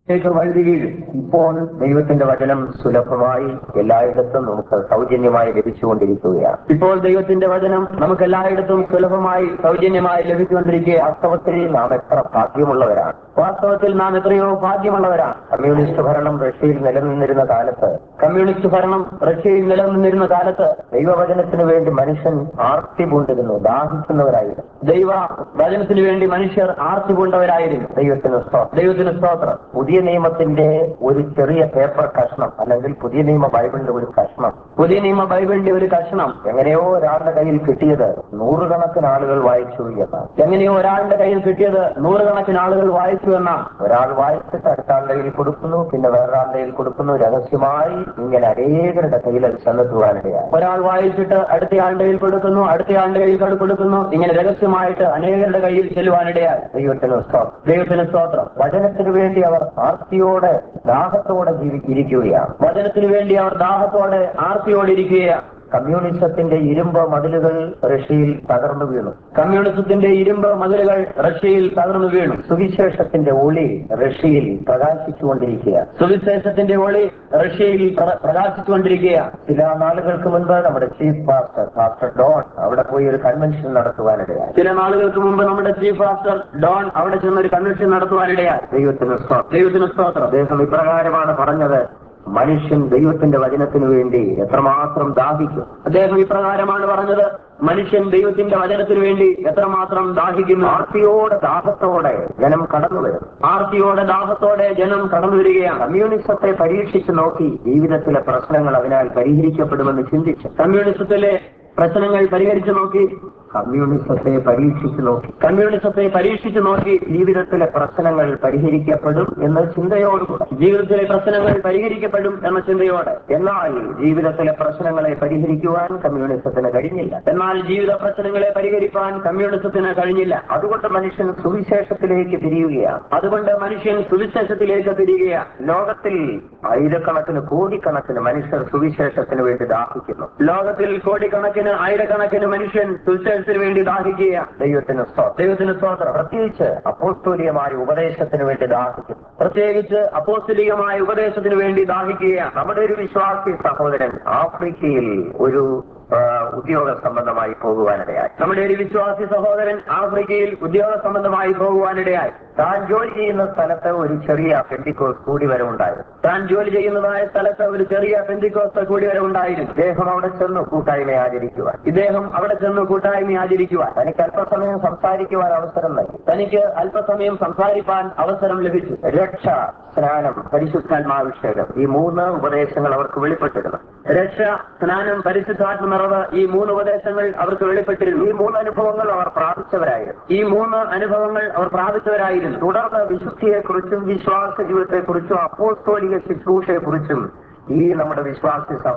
േക്ക് വഴുതി വീഴും ഇപ്പോൾ ദൈവത്തിന്റെ വചനം സുലഭമായി എല്ലായിടത്തും നമുക്ക് സൗജന്യമായി ലഭിച്ചുകൊണ്ടിരിക്കുകയാണ് ഇപ്പോൾ ദൈവത്തിന്റെ വചനം നമുക്ക് എല്ലായിടത്തും സുലഭമായി സൗജന്യമായി ലഭിച്ചുകൊണ്ടിരിക്കുക വാസ്തവത്തിൽ നാം എത്ര ഭാഗ്യമുള്ളവരാണ് വാസ്തവത്തിൽ നാം എത്രയോ ഭാഗ്യമുള്ളവരാണ് കമ്മ്യൂണിസ്റ്റ് ഭരണം റഷ്യയിൽ നിലനിന്നിരുന്ന കാലത്ത് കമ്മ്യൂണിസ്റ്റ് ഭരണം റഷ്യയിൽ നിലനിന്നിരുന്ന കാലത്ത് ദൈവവചനത്തിന് വേണ്ടി മനുഷ്യൻ ആർത്തി പൂണ്ടിരുന്നു ദാഹിക്കുന്നവരായിരുന്നു ദൈവ വചനത്തിന് വേണ്ടി മനുഷ്യർ ആർത്തി പൂണ്ടവരായിരുന്നു ദൈവത്തിന് സ്തോത്രം ദൈവത്തിന് സ്തോത്രം പുതിയ നിയമത്തിന്റെ ഒരു ചെറിയ പേപ്പർ കഷ്ണം അല്ലെങ്കിൽ പുതിയ നിയമ ബൈബിളിന്റെ ഒരു കഷ്ണം പുതിയ നിയമ ബൈബിളിന്റെ ഒരു കഷ്ണം എങ്ങനെയോ ഒരാളുടെ കയ്യിൽ കിട്ടിയത് നൂറുകണക്കിന് ആളുകൾ വായിച്ചു എന്നാണ് എങ്ങനെയോ ഒരാളുടെ കയ്യിൽ കിട്ടിയത് നൂറുകണക്കിന് ആളുകൾ വായിച്ചു എന്നാണ് ഒരാൾ വായിച്ചിട്ട് അടുത്ത ആളുടെ കയ്യിൽ കൊടുക്കുന്നു പിന്നെ വേറൊരാളുടെ കയ്യിൽ കൊടുക്കുന്നു രഹസ്യമായി ഇങ്ങനെ അനേകരുടെ കയ്യിൽ അത് ചെന്നെത്തുവാനിടയായി ഒരാൾ വായിച്ചിട്ട് അടുത്തയാളുടെ കയ്യിൽ കൊടുക്കുന്നു അടുത്തയാളുടെ കയ്യിൽ കൊണ്ട് കൊടുക്കുന്നു ഇങ്ങനെ രഹസ്യമായിട്ട് അനേകരുടെ കയ്യിൽ ചെല്ലുവാനിടയായി ദൈവത്തിന് സ്തോത്രം ദൈവത്തിന് സ്തോത്രം വചനത്തിന് വേണ്ടി അവർ ആർത്തിയോടെ ദാഹത്തോടെ ജീവിച്ചിരിക്കുകയാണ് വചനത്തിന് വേണ്ടി അവർ ദാഹത്തോടെ ആർത്തിയോടെ ഇരിക്കുകയാണ് കമ്മ്യൂണിസത്തിന്റെ ഇരുമ്പ് മതിലുകൾ റഷ്യയിൽ തകർന്നു വീണു കമ്മ്യൂണിസത്തിന്റെ ഇരുമ്പ് മതിലുകൾ റഷ്യയിൽ തകർന്നു വീണു സുവിശേഷത്തിന്റെ ഒളി റഷ്യയിൽ പ്രകാശിച്ചുകൊണ്ടിരിക്കുക സുവിശേഷത്തിന്റെ ഒളി റഷ്യയിൽ പ്ര- പ്രകാശിച്ചുകൊണ്ടിരിക്കുക ചില നാളുകൾക്ക് മുൻപ് നമ്മുടെ ചീഫ് പാസ്റ്റർ പാസ്റ്റർ ഡോൺ അവിടെ പോയി ഒരു കൺവെൻഷൻ നടത്തുവാനിടയായി ചില നാളുകൾക്ക് മുമ്പ് നമ്മുടെ ചീഫ് പാസ്റ്റർ ഡോൺ അവിടെ ചെന്ന് ഒരു കൺവെൻഷൻ നടത്തുവാനിടയായി ദൈവത്തിന് സ്തോത്രം ദൈവത്തിന് സ്തോത്രം അദ്ദേഹം ഇപ്രകാരമാണ് പറഞ്ഞത് മനുഷ്യൻ ദൈവത്തിന്റെ വചനത്തിനു വേണ്ടി എത്രമാത്രം ദാഹിക്കും അദ്ദേഹം ഇപ്രകാരമാണ് പറഞ്ഞത് മനുഷ്യൻ ദൈവത്തിന്റെ വചനത്തിനു വേണ്ടി എത്രമാത്രം ദാഹിക്കുന്നു ആർത്തിയോടെ ദാഹത്തോടെ ജനം കടന്നു വരും ആർത്തിയോടെ ദാഹത്തോടെ ജനം കടന്നു വരികയാണ് കമ്മ്യൂണിസത്തെ പരീക്ഷിച്ചു നോക്കി ജീവിതത്തിലെ പ്രശ്നങ്ങൾ അതിനാൽ പരിഹരിക്കപ്പെടുമെന്ന് ചിന്തിച്ചു കമ്മ്യൂണിസത്തിലെ പ്രശ്നങ്ങൾ പരിഹരിച്ചു നോക്കി കമ്മ്യൂണിസത്തെ പരീക്ഷിച്ചു നോക്കി കമ്മ്യൂണിസത്തെ പരീക്ഷിച്ചു നോക്കി ജീവിതത്തിലെ പ്രശ്നങ്ങൾ പരിഹരിക്കപ്പെടും എന്ന ചിന്തയോടുകൂടെ ജീവിതത്തിലെ പ്രശ്നങ്ങൾ പരിഹരിക്കപ്പെടും എന്ന ചിന്തയോടെ എന്നാൽ ജീവിതത്തിലെ പ്രശ്നങ്ങളെ പരിഹരിക്കുവാൻ കമ്മ്യൂണിസത്തിന് കഴിഞ്ഞില്ല എന്നാൽ ജീവിത പ്രശ്നങ്ങളെ പരിഹരിക്കാൻ കമ്മ്യൂണിസത്തിന് കഴിഞ്ഞില്ല അതുകൊണ്ട് മനുഷ്യൻ സുവിശേഷത്തിലേക്ക് തിരിയുകയാണ് അതുകൊണ്ട് മനുഷ്യൻ സുവിശേഷത്തിലേക്ക് തിരിയുകയാണ് ലോകത്തിൽ ആയിരക്കണക്കിന് കോടിക്കണക്കിന് മനുഷ്യർ സുവിശേഷത്തിന് വേണ്ടി ദാഹിക്കുന്നു ലോകത്തിൽ കോടിക്കണക്കിന് ആയിരക്കണക്കിന് മനുഷ്യൻ സുവിശേഷത്തിന് വേണ്ടി ദാഹിക്കുക ദൈവത്തിന് സ്തോത്രം ദൈവത്തിന് സ്തോത്രം പ്രത്യേകിച്ച് അപ്പോസ്തോലിയമായ ഉപദേശത്തിന് വേണ്ടി ദാഹിക്കുന്നു പ്രത്യേകിച്ച് അപ്പോസ്തലികമായ ഉപദേശത്തിന് വേണ്ടി ദാഹിക്കുക നമ്മുടെ ഒരു വിശ്വാസി സഹോദരൻ ആഫ്രിക്കയിൽ ഒരു ആ, ഉദ്യോഗ സംബന്ധമായി പോകുവാനിടയായി നമ്മുടെ ഒരു വിശ്വാസി സഹോദരൻ ആഫ്രിക്കയിൽ ഉദ്യോഗ സംബന്ധമായി പോകുവാനിടയായി താൻ ജോലി ചെയ്യുന്ന സ്ഥലത്ത് ഒരു ചെറിയ പെന്തിക്കോസ് കൂടിവരവുണ്ടായിരുന്നു താൻ ജോലി ചെയ്യുന്നതായ സ്ഥലത്ത് ഒരു ചെറിയ പെന്തിക്കോസ് കൂടിവരവുണ്ടായിരുന്നു ഇദ്ദേഹം അവിടെ ചെന്നു കൂട്ടായ്മ ആചരിക്കുവാൻ ഇദ്ദേഹം അവിടെ ചെന്ന് കൂട്ടായ്മ ആചരിക്കുവാൻ തനിക്ക് അല്പസമയം സംസാരിക്കുവാൻ അവസരം നൽകി തനിക്ക് അല്പസമയം സംസാരിപ്പാൻ അവസരം ലഭിച്ചു രക്ഷ സ്നാനം പരിശുദ്ധാത്മാഭിഷേകം ഈ മൂന്ന് ഉപദേശങ്ങൾ അവർക്ക് വെളിപ്പെട്ടിരുന്നു രക്ഷ സ്നാനം പരിശുദ്ധാത്മ നിറവ് ഈ മൂന്ന് ഉപദേശങ്ങൾ അവർക്ക് വെളിപ്പെട്ടിരുന്നു ഈ മൂന്ന് അനുഭവങ്ങൾ അവർ പ്രാപിച്ചവരായിരുന്നു ഈ മൂന്ന് അനുഭവങ്ങൾ അവർ പ്രാപിച്ചവരായിരുന്നു തുടർന്ന് വിശുദ്ധിയെക്കുറിച്ചും വിശ്വാസ ജീവിതത്തെക്കുറിച്ചും അപ്പോസ്തോലിക ശുശ്രൂഷയെക്കുറിച്ചും ഈ നമ്മുടെ വിശ്വാസി സഹ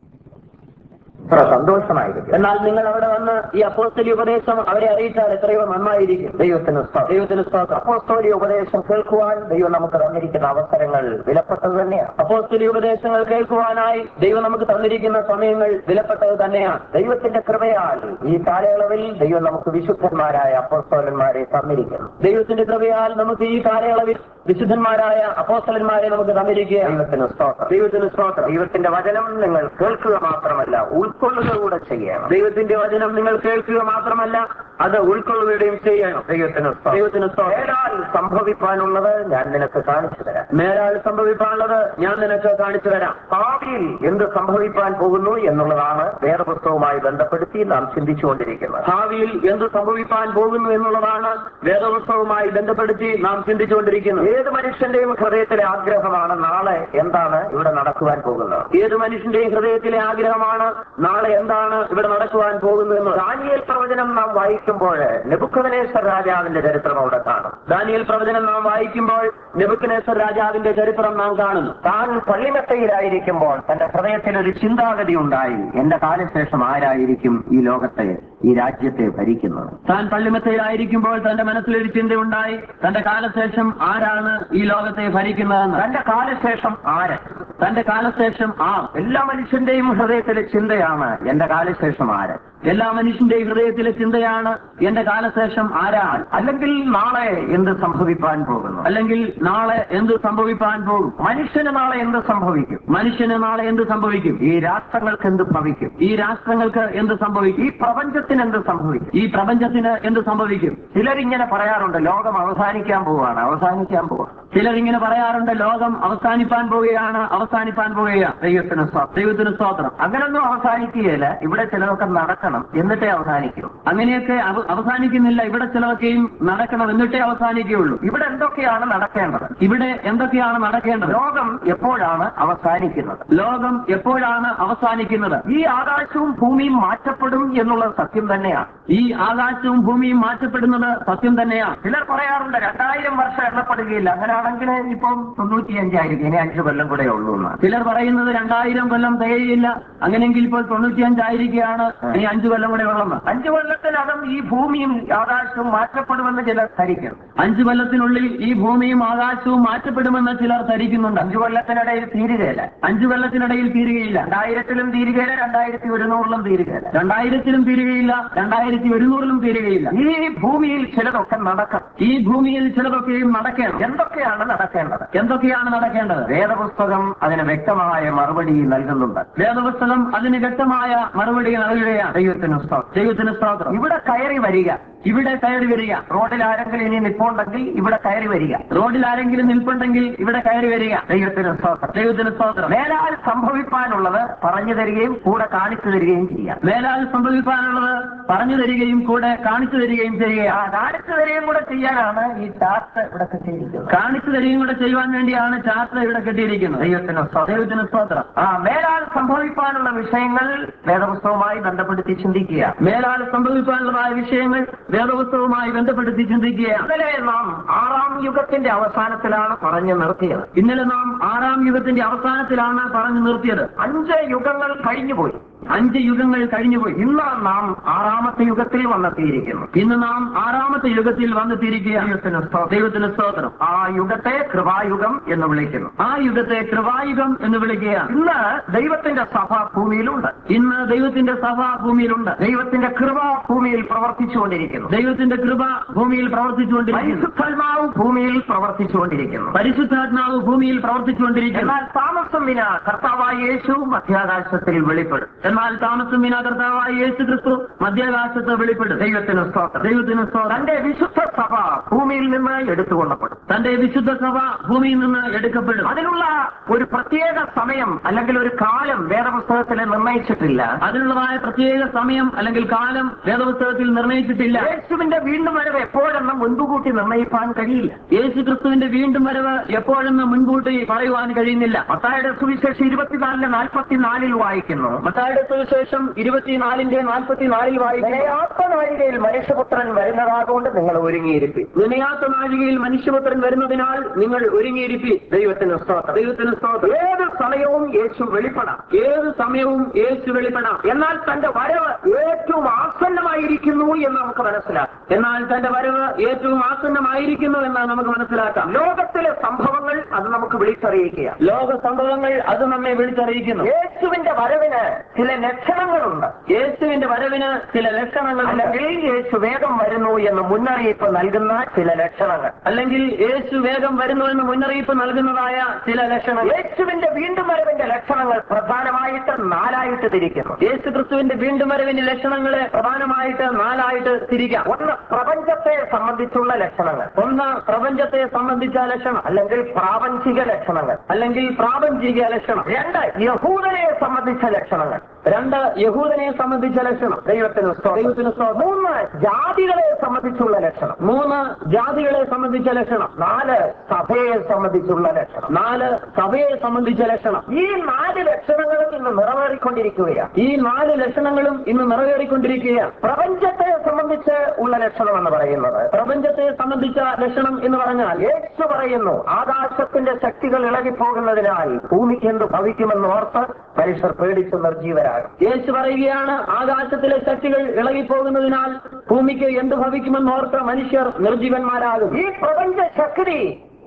എത്ര സന്തോഷമായിരിക്കും എന്നാൽ നിങ്ങൾ അവിടെ വന്ന് ഈ അപ്പോസ്തലി ഉപദേശം അവരെ അറിയിച്ചാൽ എത്രയോ നന്നായിരിക്കും ദൈവത്തിന് സ്തോത്രം. ദൈവത്തിന് സ്തോത്രം അപ്പോസ്തോലി ഉപദേശം കേൾക്കുവാൻ ദൈവം നമുക്ക് തന്നിരിക്കുന്ന അവസരങ്ങൾ വിലപ്പെട്ടത് തന്നെയാണ് അപ്പോസ്തലി ഉപദേശങ്ങൾ കേൾക്കുവാനായി ദൈവം നമുക്ക് തന്നിരിക്കുന്ന സമയങ്ങൾ വിലപ്പെട്ടത് തന്നെയാണ് ദൈവത്തിന്റെ കൃപയാൽ ഈ കാലയളവിൽ ദൈവം നമുക്ക് വിശുദ്ധന്മാരായ അപ്പോസ്തോലന്മാരെ തന്നിരിക്കുന്നു ദൈവത്തിന്റെ കൃപയാൽ നമുക്ക് ഈ കാലയളവിൽ വിശുദ്ധന്മാരായ അപ്പോസ്തലന്മാരെ നമുക്ക് തന്നിരിക്കുക ദൈവത്തിന് സ്തോത്രം ദൈവത്തിന് സ്തോത്രം ദൈവത്തിന്റെ വചനം നിങ്ങൾ കേൾക്കുക മാത്രമല്ല ഉൾക്കൊള്ളുക കൂടെ ചെയ്യണം ദൈവത്തിന്റെ വചനം നിങ്ങൾ കേൾക്കുക മാത്രമല്ല അത് ഉൾക്കൊള്ളുകയും ചെയ്യണം ദൈവത്തിന് സ്തോത്രം. ദൈവത്തിന് സ്തോത്രം. മേലാൽ സംഭവിക്കാനുള്ളത് ഞാൻ നിനക്ക് കാണിച്ചു തരാം മേലാൽ സംഭവിക്കാനുള്ളത് ഞാൻ നിനക്ക് കാണിച്ചു തരാം ഭാവിയിൽ എന്ത് സംഭവിക്കാൻ പോകുന്നു എന്നുള്ളതാണ് വേദപുസ്തകവുമായി ബന്ധപ്പെടുത്തി നാം ചിന്തിച്ചുകൊണ്ടിരിക്കുന്നത് ഭാവിയിൽ എന്ത് സംഭവിക്കാൻ പോകുന്നു എന്നുള്ളതാണ് വേദപുസ്തകവുമായി ബന്ധപ്പെടുത്തി നാം ചിന്തിച്ചുകൊണ്ടിരിക്കുന്നത് ഏത് മനുഷ്യന്റെയും ഹൃദയത്തിലെ ആഗ്രഹമാണ് നാളെ എന്താണ് ഇവിടെ നടക്കുവാൻ പോകുന്നത് ഏത് മനുഷ്യന്റെയും ഹൃദയത്തിലെ ആഗ്രഹമാണ് നാളെ എന്താണ് ഇവിടെ നടക്കുവാൻ പോകുന്നത് എന്ന് ദാനിയേൽ പ്രവചനം നാം വായിക്കുമ്പോൾ നെബുക്കദനേശ്വർ രാജാവിന്റെ ചരിത്രം അവിടെ കാണും ദാനിയേൽ പ്രവചനം നാം വായിക്കുമ്പോൾ നെബുക്കനേശ്വർ രാജാവിന്റെ ചരിത്രം നാം കാണുന്നു താൻ പള്ളിമെത്തയിലായിരിക്കുമ്പോൾ തന്റെ ഹൃദയത്തിൽ ഒരു ചിന്താഗതി ഉണ്ടായി എന്റെ കാലശേഷം ആരായിരിക്കും ഈ ലോകത്തെ ഈ രാജ്യത്തെ ഭരിക്കുന്നത് താൻ പള്ളിമത്തയിലായിരിക്കുമ്പോൾ തന്റെ മനസ്സിലൊരു ചിന്തയുണ്ടായി തന്റെ കാലശേഷം ആരാണ് ഈ ലോകത്തെ ഭരിക്കുന്നതെന്ന് തന്റെ കാലശേഷം ആര് തന്റെ കാലശേഷം ആ എല്ലാ മനുഷ്യന്റെയും ഹൃദയത്തിലെ ചിന്തയാണ് എന്റെ കാലശേഷം ആര് എല്ലാ മനുഷ്യന്റെയും ഹൃദയത്തിലെ ചിന്തയാണ് എന്റെ കാലശേഷം ആരാണ് അല്ലെങ്കിൽ നാളെ എന്ത് സംഭവിക്കാൻ പോകുന്നു അല്ലെങ്കിൽ നാളെ എന്ത് സംഭവിപ്പാൻ പോകും മനുഷ്യന് നാളെ എന്ത് സംഭവിക്കും മനുഷ്യന് നാളെ എന്ത് സംഭവിക്കും ഈ രാഷ്ട്രങ്ങൾക്ക് എന്ത് ഭവിക്കും ഈ രാഷ്ട്രങ്ങൾക്ക് എന്ത് സംഭവിക്കും ഈ പ്രപഞ്ചത്തിന് എന്ത് സംഭവിക്കും ഈ പ്രപഞ്ചത്തിന് എന്ത് സംഭവിക്കും ചിലരിങ്ങനെ പറയാറുണ്ട് ലോകം അവസാനിക്കാൻ പോവാണ് അവസാനിക്കാൻ പോവാണ് ചിലരിങ്ങനെ പറയാറുണ്ട് ലോകം അവസാനിപ്പാൻ പോവുകയാണ് അവസാനിപ്പാൻ പോവുകയാണ് ദൈവത്തിന് സ്തോത്രം. ദൈവത്തിന് സ്തോത്രം അങ്ങനൊന്നും അവസാനിക്കുകയില്ല ഇവിടെ ചിലതൊക്കെ നടക്കണം എന്നിട്ടേ അവസാനിക്കൂ അങ്ങനെയൊക്കെ അവ- അവസാനിക്കുന്നില്ല ഇവിടെ ചിലതൊക്കെയും നടക്കണം എന്നിട്ടേ അവസാനിക്കുകയുള്ളൂ ഇവിടെ എന്തൊക്കെയാണ് നടക്കേണ്ടത് ഇവിടെ എന്തൊക്കെയാണ് നടക്കേണ്ടത് ലോകം എപ്പോഴാണ് അവസാനിക്കുന്നത് ലോകം എപ്പോഴാണ് അവസാനിക്കുന്നത് ഈ ആകാശവും ഭൂമിയും മാറ്റപ്പെടും എന്നുള്ളത് സത്യം തന്നെയാണ് ഈ ആകാശവും ഭൂമിയും മാറ്റപ്പെടുന്നത് സത്യം തന്നെയാണ് ചിലർ പറയാറുണ്ട് രണ്ടായിരം വർഷം എണ്ണപ്പെടുകയില്ല അങ്ങനെയാണെങ്കിൽ ഇപ്പം തൊണ്ണൂറ്റിയഞ്ചായിരിക്കും ഇനി അഞ്ചു കൊല്ലം കൂടെ ഉള്ളൂ എന്നാണ് ചിലർ പറയുന്നത് രണ്ടായിരം കൊല്ലം തികയില്ല അങ്ങനെയെങ്കിൽ ഇപ്പോൾ തൊണ്ണൂറ്റിയഞ്ചായിരിക്കുകയാണ് ഇനി അഞ്ചു കൊല്ലം കൂടെ ഉള്ളെന്ന് അഞ്ചു കൊല്ലത്തിനകം ഈ ഭൂമിയും ആകാശവും മാറ്റപ്പെടുമെന്ന് ചിലർ ധരിക്കും അഞ്ചു കൊല്ലത്തിനുള്ളിൽ ഈ ഭൂമിയും ആകാശവും മാറ്റപ്പെടുമെന്ന് ചിലർ ധരിക്കുന്നുണ്ട് അഞ്ചു കൊല്ലത്തിനിടയിൽ തീരുകയില്ല അഞ്ചു കൊല്ലത്തിനിടയിൽ തീരുകയില്ല രണ്ടായിരത്തിലും തീരുകയില്ല രണ്ടായിരത്തി ഒരുന്നൂറിലും തീരുകയില്ല രണ്ടായിരത്തിലും തീരുകയില്ല രണ്ടായിരത്തി ഒരുന്നൂറിലും തീരുകയില്ല ഈ ഭൂമിയിൽ ചിലതൊക്കെ നടക്കും ഈ ഭൂമിയിൽ ചിലതൊക്കെയും നടക്കണം എന്തൊക്കെയാണ് നടക്കേണ്ടത് എന്തൊക്കെയാണ് നടക്കേണ്ടത് വേദപുസ്തകം അതിന് വ്യക്തമായ മറുപടി നൽകുന്നുണ്ട് വേദപുസ്തകം അതിന് വ്യക്തമായ മറുപടി നൽകുകയാണ് ദൈവത്തിന് സ്തോത്രം. ദൈവത്തിന് സ്തോത്രം ഇവിടെ കയറി വരിക ഇവിടെ കയറി വരിക റോഡിൽ ആരെങ്കിലും ഇനി നിൽപ്പുണ്ടെങ്കിൽ ഇവിടെ കയറി വരിക റോഡിൽ ആരെങ്കിലും നിൽപ്പുണ്ടെങ്കിൽ ഇവിടെ കയറി വരിക ദൈവത്തിന് സ്തോത്രം ദൈവത്തിന് സ്തോത്രം മേലാൽ സംഭവിക്കാനുള്ളത് പറഞ്ഞു തരികയും കൂടെ കാണിച്ചു തരികയും ചെയ്യാം മേലാൽ സംഭവിക്കാനുള്ളത് പറഞ്ഞു തരികയും കൂടെ കാണിച്ചു തരികയും ആ ചെയ്യുകയാണ് കാണിച്ചു തരികയും കൂടെ ചെയ്യാനാണ് ഈ ചാർട്ട് ഇവിടെ കിട്ടിയിരിക്കുന്നത് കാണിച്ചു തരികയും കൂടെ ചെയ്യുവാൻ വേണ്ടിയാണ് ചാർട്ടർ ഇവിടെ കെട്ടിയിരിക്കുന്നത് ദൈവത്തിന് സ്തോത്രം. ദൈവത്തിന് സ്തോത്രം ആ മേലാൽ സംഭവിക്കാനുള്ള വിഷയങ്ങൾ വേദപുസ്തകവുമായി ബന്ധപ്പെടുത്തി ചിന്തിക്കുക മേലാൽ സംഭവിക്കാനുള്ളതായ വിഷയങ്ങൾ വേദപുസ്തകവുമായി ബന്ധപ്പെടുത്തി ചിന്തിക്കുകയാണ് ഇന്നലെ നാം ആറാം യുഗത്തിന്റെ അവസാനത്തിലാണ് പറഞ്ഞു നിർത്തിയത് ഇന്നലെ നാം ആറാം യുഗത്തിന്റെ അവസാനത്തിലാണ് പറഞ്ഞു നിർത്തിയത് അഞ്ച് യുഗങ്ങൾ കഴിഞ്ഞുപോയി അഞ്ച് യുഗങ്ങൾ കഴിഞ്ഞുപോയി ഇന്ന് നാം ആറാമത്തെ യുഗത്തിൽ വന്നെത്തിയിരിക്കുന്നു ഇന്ന് നാം ആറാമത്തെ യുഗത്തിൽ വന്നെത്തിയിരിക്കുകയാണ് ദൈവത്തിന് സ്തോത്രം. ദൈവത്തിന് സ്തോത്രം ആ യുഗത്തെ കൃപായുഗം എന്ന് വിളിക്കുന്നു ആ യുഗത്തെ കൃപായുഗം എന്ന് വിളിക്കുകയാണ് ഇന്ന് ദൈവത്തിന്റെ സഭ ഭൂമിയിലുണ്ട് ഇന്ന് ദൈവത്തിന്റെ സഭ ഭൂമിയിലുണ്ട് ദൈവത്തിന്റെ കൃപ ഭൂമിയിൽ പ്രവർത്തിച്ചുകൊണ്ടിരിക്കുന്നു ദൈവത്തിന്റെ കൃപ ഭൂമിയിൽ പ്രവർത്തിച്ചുകൊണ്ടിരിക്കുന്നു പരിശുദ്ധാത്മാവ് ഭൂമിയിൽ പ്രവർത്തിച്ചുകൊണ്ടിരിക്കുന്നു പരിശുദ്ധാത്മാവ് ഭൂമിയിൽ പ്രവർത്തിച്ചുകൊണ്ടിരിക്കുന്നു എന്നാൽ താമസം വിന കർത്താവായ യേശു മധ്യാകാശത്തിൽ വെളിപ്പെടും എന്നാൽ താമസം വിനാ കർത്താവായ യേശു ക്രിസ്തു മധ്യാകാശത്ത് വെളിപ്പെടും ദൈവത്തിന് സ്തോത്രം ദൈവത്തിന് സ്തോത്രം തന്റെ വിശുദ്ധ സഭ ഭൂമിയിൽ നിന്ന് എടുത്തുകൊള്ളപ്പെടും തന്റെ വിശുദ്ധ സഭ ഭൂമിയിൽ നിന്ന് എടുക്കപ്പെടും അതിനുള്ള ഒരു പ്രത്യേക സമയം അല്ലെങ്കിൽ ഒരു കാലം വേദപുസ്തകത്തിൽ നിർണയിച്ചിട്ടില്ല അതിനുള്ളതായ പ്രത്യേക സമയം അല്ലെങ്കിൽ കാലം വേദപുസ്തകത്തിൽ നിർണയിച്ചിട്ടില്ല യേശുവിന്റെ വീണ്ടും വരവ് എപ്പോഴെന്ന് മുൻകൂട്ടി നിർണയിക്കാൻ കഴിയില്ല യേശു ക്രിസ്തുവിന്റെ വീണ്ടും വരവ് എപ്പോഴെന്ന് മുൻകൂട്ടി പറയുവാൻ കഴിയുന്നില്ല മത്തായുടെ സുവിശേഷം ഇരുപത്തിനാലിന് നാൽപ്പത്തിനാലിൽ വായിക്കുന്നു മത്തായുടെ സുവിശേഷം ഇരുപത്തിനാലിന്റെ നാൽപ്പത്തിനാലിൽ വായിക്കുന്നു നിലയാത്ത നാഴികയിൽ മനുഷ്യപുത്രൻ വരുന്നതാകൊണ്ട് നിങ്ങൾ ഒരുങ്ങിയിരിപ്പി നിലയാത്ത നാഴികയിൽ മനുഷ്യപുത്രൻ വരുന്നതിനാൽ നിങ്ങൾ ഒരുങ്ങിയിരിപ്പി ദൈവത്തിന് സ്തോത്രം ദൈവത്തിന് സ്തോത്രം ഏത് സമയവും യേശു വെളിപ്പെടാം ഏത് സമയവും യേശു വെളിപ്പെടാം എന്നാൽ തന്റെ വരവ് ഏറ്റവും ആസന്നമായിരിക്കുന്നു എന്ന് നമുക്ക് മനസ്സിലാക്കാം എന്നാൽ തന്റെ വരവ് ഏറ്റവും ആസന്നമായിരിക്കുന്നു എന്ന് നമുക്ക് മനസ്സിലാക്കാം ലോകത്തിലെ സംഭവങ്ങൾ അത് നമുക്ക് വിളിച്ചറിയിക്കുക ലോക സംഭവങ്ങൾ അത് നമ്മെ വിളിച്ചറിയിക്കുന്നു യേശുവിന്റെ വരവിന് ചില ലക്ഷണങ്ങളുണ്ട് യേശുവിന്റെ വരവിന് ചില ലക്ഷണങ്ങളുണ്ട് അല്ലെങ്കിൽ യേശു വേഗം വരുന്നു എന്ന് മുന്നറിയിപ്പ് നൽകുന്ന ചില ലക്ഷണങ്ങൾ അല്ലെങ്കിൽ യേശു വേഗം വരുന്നു എന്ന് മുന്നറിയിപ്പ് നൽകുന്നതായ ചില ലക്ഷണങ്ങൾ യേശുവിന്റെ വീണ്ടും വരവിന്റെ ലക്ഷണങ്ങൾ പ്രധാനമായിട്ട് നാലായിട്ട് തിരിക്കുന്നു യേശു ക്രിസ്തുവിന്റെ വീണ്ടും വരവിന്റെ ലക്ഷണങ്ങളെ പ്രധാനമായിട്ട് നാലായിട്ട് തിരിക്കാം ഒന്ന് പ്രപഞ്ചത്തെ സംബന്ധിച്ചുള്ള ലക്ഷണങ്ങൾ ഒന്ന് പ്രപഞ്ചത്തെ സംബന്ധിച്ച ലക്ഷണം അല്ലെങ്കിൽ പ്രാപഞ്ചിക ലക്ഷണങ്ങൾ അല്ലെങ്കിൽ പ്രാപഞ്ചിക ലക്ഷണം രണ്ട് യഹൂദനെ സംബന്ധിച്ച ലക്ഷണങ്ങൾ രണ്ട് യഹൂദനെ സംബന്ധിച്ച ലക്ഷണം ദൈവത്തിന് സ്തോത്രം. ദൈവത്തിന് സ്തോത്രം. മൂന്ന് ജാതികളെ സംബന്ധിച്ചുള്ള ലക്ഷണം മൂന്ന് ജാതികളെ സംബന്ധിച്ച ലക്ഷണം നാല് സഭയെ സംബന്ധിച്ചുള്ള ലക്ഷണം നാല് സഭയെ സംബന്ധിച്ച ലക്ഷണം ഈ നാല് ലക്ഷണങ്ങളും ഇന്ന് നിറവേറിക്കൊണ്ടിരിക്കുകയാണ് ഈ നാല് ലക്ഷണങ്ങളും ഇന്ന് നിറവേറിക്കൊണ്ടിരിക്കുകയാണ് പ്രപഞ്ചത്തെ സംബന്ധിച്ച് ഉള്ള ലക്ഷണം എന്ന് പറയുന്നത് പ്രപഞ്ചത്തെ സംബന്ധിച്ച ലക്ഷണം എന്ന് പറഞ്ഞാൽ യേശു പറയുന്നു ആകാശത്തിന്റെ ശക്തികൾ ഇളകിപ്പോകുന്നതിനാൽ ഭൂമിക്ക് എന്ത് ഭവിക്കുമെന്ന് ഓർത്ത് മനുഷ്യർ പേടിച്ച് നിർജീവരായി നിർജീവന്മാരാകും യേശു പറയുകയാണ് ആകാശത്തിലെ ശക്തികൾ ഇളകിപ്പോകുന്നതിനാൽ ഭൂമിക്ക് എന്ത് ഭവിക്കുമെന്നോർത്ത് മനുഷ്യർ നിർജീവന്മാരാകും ഈ പ്രപഞ്ച ശക്തി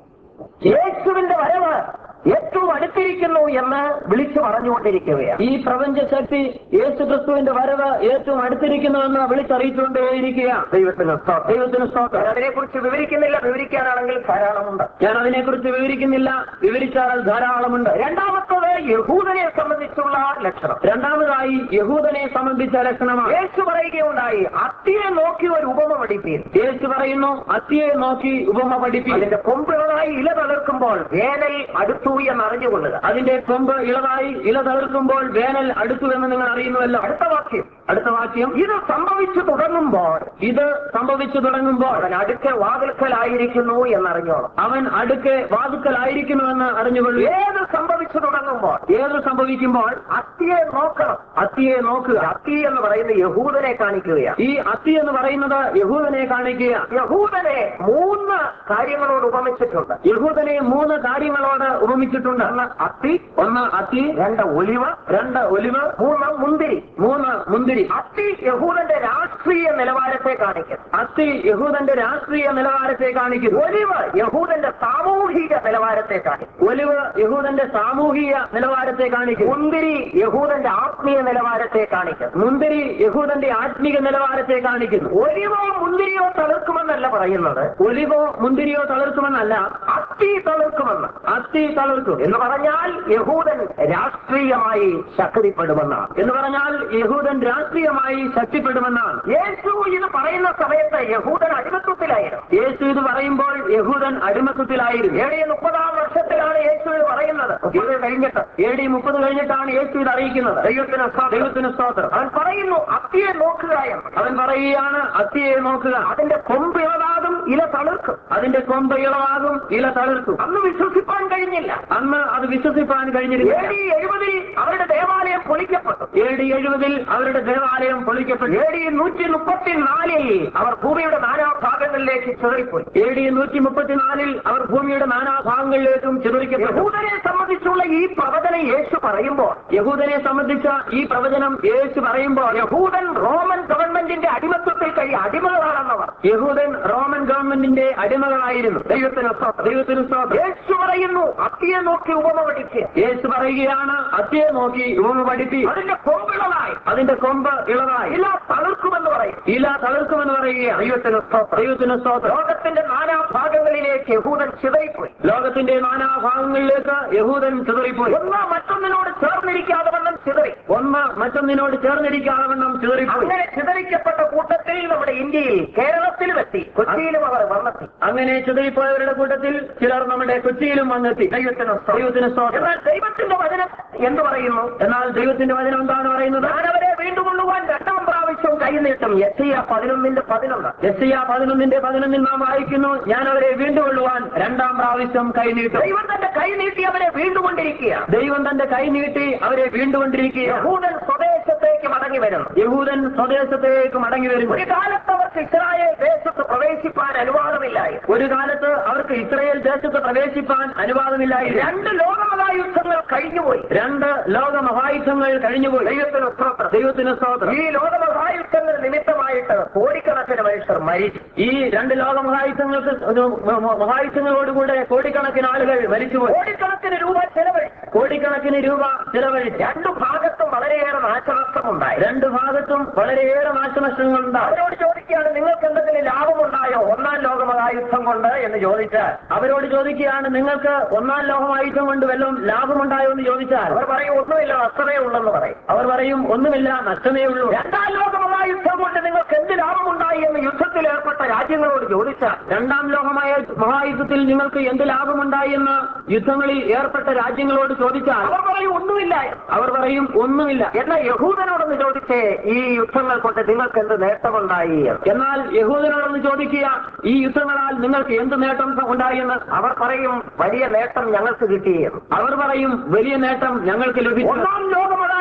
യേശുവിന്റെ വരവ് ഏറ്റവും അടുത്തിരിക്കുന്നു എന്ന് വിളിച്ചു പറഞ്ഞുകൊണ്ടിരിക്കുകയാണ് ഈ പ്രപഞ്ച ശക്തി യേശു ക്രിസ്തുവിന്റെ വരവ് ഏറ്റവും അടുത്തിരിക്കുന്നുവെന്ന് വിളിച്ചറിയിച്ചുകൊണ്ടേയിരിക്കുകയാണ് ദൈവത്തിന് സ്തോത്രം. ദൈവത്തിന് സ്തോത്രം ഞാൻ അതിനെക്കുറിച്ച് വിവരിക്കുന്നില്ല വിവരിക്കാനാണെങ്കിൽ ധാരാളമുണ്ട് ഞാൻ അതിനെക്കുറിച്ച് വിവരിക്കുന്നില്ല വിവരിച്ചാൽ അത് ധാരാളമുണ്ട് രണ്ടാമത്തത് യഹൂദനെ സംബന്ധിച്ചുള്ള ലക്ഷണം രണ്ടാമതായി യഹൂദനെ സംബന്ധിച്ച ലക്ഷണമാണ് യേശു പറയുകയുണ്ടായി അത്തിയെ നോക്കി ഒരു ഉപമ പഠിപ്പീൻ യേശു പറയുന്നു അത്തിയെ നോക്കി ഉപമ പഠിപ്പി അതിന്റെ കൊമ്പുകളായി ഇല തളിർക്കുമ്പോൾ വേനൽ അടുത്തു എന്ന് അറിഞ്ഞുകൊള്ളുക അതിന്റെ കൊമ്പ് ഇളവായി ഇല തളിർക്കുമ്പോൾ വേനൽ അടുത്തു എന്ന് നിങ്ങൾ അറിയുന്നുവല്ലോ അടുത്ത വാക്യം അടുത്ത വാക്യം ഇത് സംഭവിച്ചു തുടങ്ങുമ്പോൾ ഇത് സംഭവിച്ചു തുടങ്ങുമ്പോൾ അവൻ അടുക്ക വാതിൽക്കലായിരിക്കുന്നു എന്നറിഞ്ഞോണം അവൻ അടുക്കെ വാതുക്കലായിരിക്കുന്നുവെന്ന് അറിഞ്ഞുകൊള്ളു ഏത് സംഭവിച്ചു തുടങ്ങുമ്പോൾ ഏത് സംഭവിക്കുമ്പോൾ അത്തിയെ നോക്കണം അത്തിയെ നോക്കുക അത്തി എന്ന് പറയുന്ന യഹൂദനെ കാണിക്കുകയാണ് ഈ അത്തി എന്ന് പറയുന്നത് യഹൂദനെ കാണിക്കുക യഹൂദനെ മൂന്ന് കാര്യങ്ങളോട് ഉപമിച്ചിട്ടുണ്ട് യഹൂദനെ മൂന്ന് കാര്യങ്ങളോട് ഉപമിച്ചിട്ടുണ്ട് ഒന്ന് അത്തി ഒന്ന് അത്തി രണ്ട് ഒലിവ് രണ്ട് ഒലിവ് മൂന്ന് മുന്തിരി മൂന്ന് മുന്തിരി അത്തി യഹൂദന്റെ രാഷ്ട്രീയ നിലവാരത്തെ കാണിക്കുന്നു അത്തി യഹൂദന്റെ രാഷ്ട്രീയ നിലവാരത്തെ കാണിക്കുന്നു ഒലിവ് യഹൂദന്റെ സാമൂഹിക നിലവാരത്തെ കാണിക്കും ഒലിവ് യഹൂദന്റെ സാമൂഹിക നിലവാരത്തെ കാണിക്കുന്നു മുന്തിരി യഹൂദന്റെ ആത്മീയ നിലവാരത്തെ കാണിക്കുന്നു മുന്തിരി യഹൂദന്റെ ആത്മീക നിലവാരത്തെ കാണിക്കുന്നു ഒലിവോ മുന്തിരിയോ തളിർക്കുമെന്നല്ല പറയുന്നത് ഒലിവോ മുന്തിരിയോ തളിർക്കുമെന്നല്ല അത്തി തളിർക്കുമെന്ന് അത്തി തളിർക്കും എന്ന് പറഞ്ഞാൽ യഹൂദൻ രാഷ്ട്രീയമായി ശക്തിപ്പെടുമെന്നാണ് എന്ന് പറഞ്ഞാൽ യഹൂദൻ രാഷ്ട്രീയമായി ശക്തിപ്പെടുമെന്നാണ് യേശു ഇത് പറയുന്ന സമയത്ത് യഹൂദൻ അടിമത്വത്തിലായിരുന്നു യേശു ഇത് പറയുമ്പോൾ യഹൂദൻ അടിമത്തത്തിലായിരുന്നു ഏഴ് മുപ്പതാം വർഷത്തിലാണ് യേശു ഇത് പറയുന്നത് ഇത് കഴിഞ്ഞിട്ട് എ ഡി മുപ്പത് കഴിഞ്ഞിട്ടാണ് യേശു ഇത് അറിയിക്കുന്നത് ദൈവത്തിന് സ്തോത്രം. ദൈവത്തിന് സ്തോത്രം അവൻ പറയുന്നു അത്തിയെ നോക്കുക എന്ന് അവൻ പറയുകയാണ് അത്തിയെ നോക്കുക അതിന്റെ കൊമ്പ് ഇളതാകും ഇല തളിർക്കും അതിന്റെ കൊമ്പ് ഇളവാകും ഇല തളിർക്കും അന്ന് വിശ്വസിപ്പാൻ കഴിഞ്ഞില്ല അന്ന് അത് വിശ്വസിപ്പാൻ കഴിഞ്ഞിരുന്നില്ല എ ഡി എഴുപതിൽ അവരുടെ ദേവാലയം പൊളിക്കപ്പെട്ടു എ ഡി എഴുപതിൽ അവരുടെ ദേവാലയം പൊളിക്കപ്പെട്ടു എ ഡി നൂറ്റി മുപ്പത്തിനാലിൽ അവർ ഭൂമിയുടെ നാനാഭാഗങ്ങളിലേക്ക് ചിതറിപ്പോയി എ ഡി നൂറ്റി മുപ്പത്തിനാലിൽ അവർ ഭൂമിയുടെ നാനാഭാഗങ്ങളിലേക്കും ചിതറിക്കപ്പെട്ടു യഹൂദനെ സംബന്ധിച്ചുള്ള ഈ പ്രവചനം യേശു പറയുമ്പോൾ യഹൂദനെ സംബന്ധിച്ച ഈ പ്രവചനം യേശു പറയുമ്പോൾ യഹൂദൻ റോമൻ ഗവൺമെന്റിന്റെ അടിമത്വത്തിൽ കഴിയ അടിമകളാണെന്നവർ യഹൂദൻ റോമൻ ഗവൺമെന്റിന്റെ അടിമകളായിരുന്നു ദൈവത്തിന് സ്തോത്രം. ദൈവത്തിന് സ്തോത്രം യേശു പറയുന്നു അത്തിയെ നോക്കി ഉപമ പഠിക്കുക യേശു പറയുകയാണ് അത്തിയെ നോക്കി ഉപമ പഠിപ്പി അതിന്റെ കൊമ്പുകളായി അതിന്റെ കൊമ്പ് ഇളവായി ഇല തളിർക്കുമെന്ന് പറയും ഇല തളിർക്കുമെന്ന് പറയുകയാണ് ദൈവത്തിന് സ്തോത്രം. ദൈവത്തിന് സ്തോത്രം ലോകത്തിന്റെ നാനാഭാഗങ്ങളിലേക്ക് യഹൂദൻ ചിതറിപ്പോയി ലോകത്തിന്റെ നാനാഭാഗങ്ങളിലേക്ക് യഹൂദൻ ചിതറിപ്പോയി ഒന്ന് മറ്റൊന്നിനോട് ചേർന്നിരിക്കാതെ വണ്ണം ചിതറി ഒന്ന് മറ്റൊന്നിനോട് ചേർന്നിരിക്കാതെ വണ്ണം ചിതറിപ്പോയി അങ്ങനെ ചിതറിക്കപ്പെട്ട കൂട്ടത്തിൽ നമ്മുടെ ഇന്ത്യയിൽ കേരളത്തിലും എത്തി കൊച്ചിയിലും അവർ വന്നെത്തി അങ്ങനെ ചിതറിപ്പോയവരുടെ കൂട്ടത്തിൽ ചിലർ നമ്മുടെ കൊച്ചിയിലും വന്നെത്തി ദൈവത്തിന് സ്തോത്രം. ദൈവത്തിന് സ്തോത്രം എന്നാൽ ദൈവത്തിന്റെ വചനം എന്ത് പറയുന്നു എന്നാൽ ദൈവത്തിന്റെ വചനം എന്താണ് പറയുന്നത് ഞാൻ അവരെ വീണ്ടും കൊള്ളുവാൻ രണ്ടാം പ്രാവശ്യം കൈനീട്ടും എത്തിയ പതിനൊന്നിന്റെ പതിനൊന്ന് എസ് പതിനൊന്നിന്റെ പതിനൊന്നിൽ നാം വായിക്കുന്നു ഞാൻ അവരെ വീണ്ടുകൊള്ളുവാൻ രണ്ടാം പ്രാവശ്യം കൈനീട്ടും ദൈവം തന്റെ കൈ നീട്ടി അവരെ വീണ്ടുകൊണ്ടിരിക്കുക ദൈവം തന്റെ കൈ നീട്ടി അവരെ വീണ്ടുകൊണ്ടിരിക്കുക യഹൂദൻ സ്വദേശത്തേക്ക് മടങ്ങി വരുന്നു യഹൂദൻ സ്വദേശത്തേക്ക് മടങ്ങി വരുന്നു ഒരു കാലത്ത് അവർക്ക് ഇസ്രായേൽ ദേശത്ത് പ്രവേശിപ്പാൻ അനുവാദമില്ലായിരുന്നു ഒരു കാലത്ത് അവർക്ക് ഇസ്രയേൽ ദേശത്ത് പ്രവേശിപ്പാൻ അനുവാദമില്ലായിരുന്നു രണ്ട് ലോകമഹായുദ്ധങ്ങൾ കഴിഞ്ഞുപോയി രണ്ട് ലോക മഹായുദ്ധങ്ങൾ കഴിഞ്ഞുപോയി ദൈവത്തിന് സ്തോത്രം ദൈവത്തിന് സ്തോത്രം ഈ ലോകമഹായുദ്ധങ്ങൾ നിമിത്തമായിട്ട് കോടിക്കണക്കിന് മനുഷ്യർ മരിച്ചു ഈ രണ്ട് ലോക മഹായുദ്ധങ്ങൾക്ക് ഒരു മ- മ- മഹായുദ്ധങ്ങളോടുകൂടെ കോടിക്കണക്കിന് ആളുകൾ മരിച്ചുപോയി കോടിക്കണക്കിന് രൂപ ചെലവഴിച്ചു കോടിക്കണക്കിന് രൂപ ചിലവഴിച്ചു രണ്ടു ഭാഗത്തും വളരെയേറെ നാശനഷ്ടമുണ്ടായി രണ്ട് ഭാഗത്തും വളരെയേറെ നാശനഷ്ടങ്ങളുണ്ടായി അവരോട് ചോദിക്കുകയാണ് നിങ്ങൾക്ക് എന്തെങ്കിലും ലാഭമുണ്ടായോ ഒന്നാം ലോകമഹായുദ്ധം കൊണ്ട് എന്ന് ചോദിച്ചാൽ അവരോട് ചോദിക്കുകയാണ് നിങ്ങൾക്ക് ഒന്നാം ലോകമായുധം കൊണ്ട് വല്ലതും ലാഭമുണ്ടായോ എന്ന് ചോദിച്ചാൽ അവർ പറയും ഒന്നുമില്ല നഷ്ടമേ ഉള്ളെന്ന് പറയും അവർ പറയും ഒന്നുമില്ല നഷ്ടമേ ഉള്ളൂ രണ്ടാം ലോകമഹായുദ്ധം കൊണ്ട് നിങ്ങൾക്ക് എന്ത് ലാഭമുണ്ടായി എന്ന് യുദ്ധത്തിൽ ഏർപ്പെട്ട രാജ്യങ്ങളോട് ചോദിച്ചാൽ രണ്ടാം ലോകമായ മഹായുദ്ധത്തിൽ നിങ്ങൾക്ക് എന്ത് ലാഭമുണ്ടായി എന്ന് യുദ്ധങ്ങളിൽ ഏർപ്പെട്ട രാജ്യങ്ങളോട് ചോദിച്ചാൽ അവർ പറയും ഒന്നുമില്ല എന്ന്. അവർ പറയും ഒന്നുമില്ല എന്നാൽ യഹൂദനോടൊന്ന് ചോദിച്ചേ ഈ യുദ്ധങ്ങൾ കൊണ്ട് നിങ്ങൾക്ക് എന്ത് നേട്ടമുണ്ടായി എന്ന്. എന്നാൽ യഹൂദനോടൊന്ന് ചോദിക്കുക ഈ യുദ്ധങ്ങളാൽ നിങ്ങൾക്ക് എന്ത് നേട്ടം ഉണ്ടായി എന്ന് അവർ പറയും വലിയ നേട്ടം ഞങ്ങൾക്ക് കിട്ടി എന്ന്. അവർ പറയും വലിയ നേട്ടം ഞങ്ങൾക്ക് ലഭിച്ചു ഒന്നാം ലോകമഹായുദ്ധം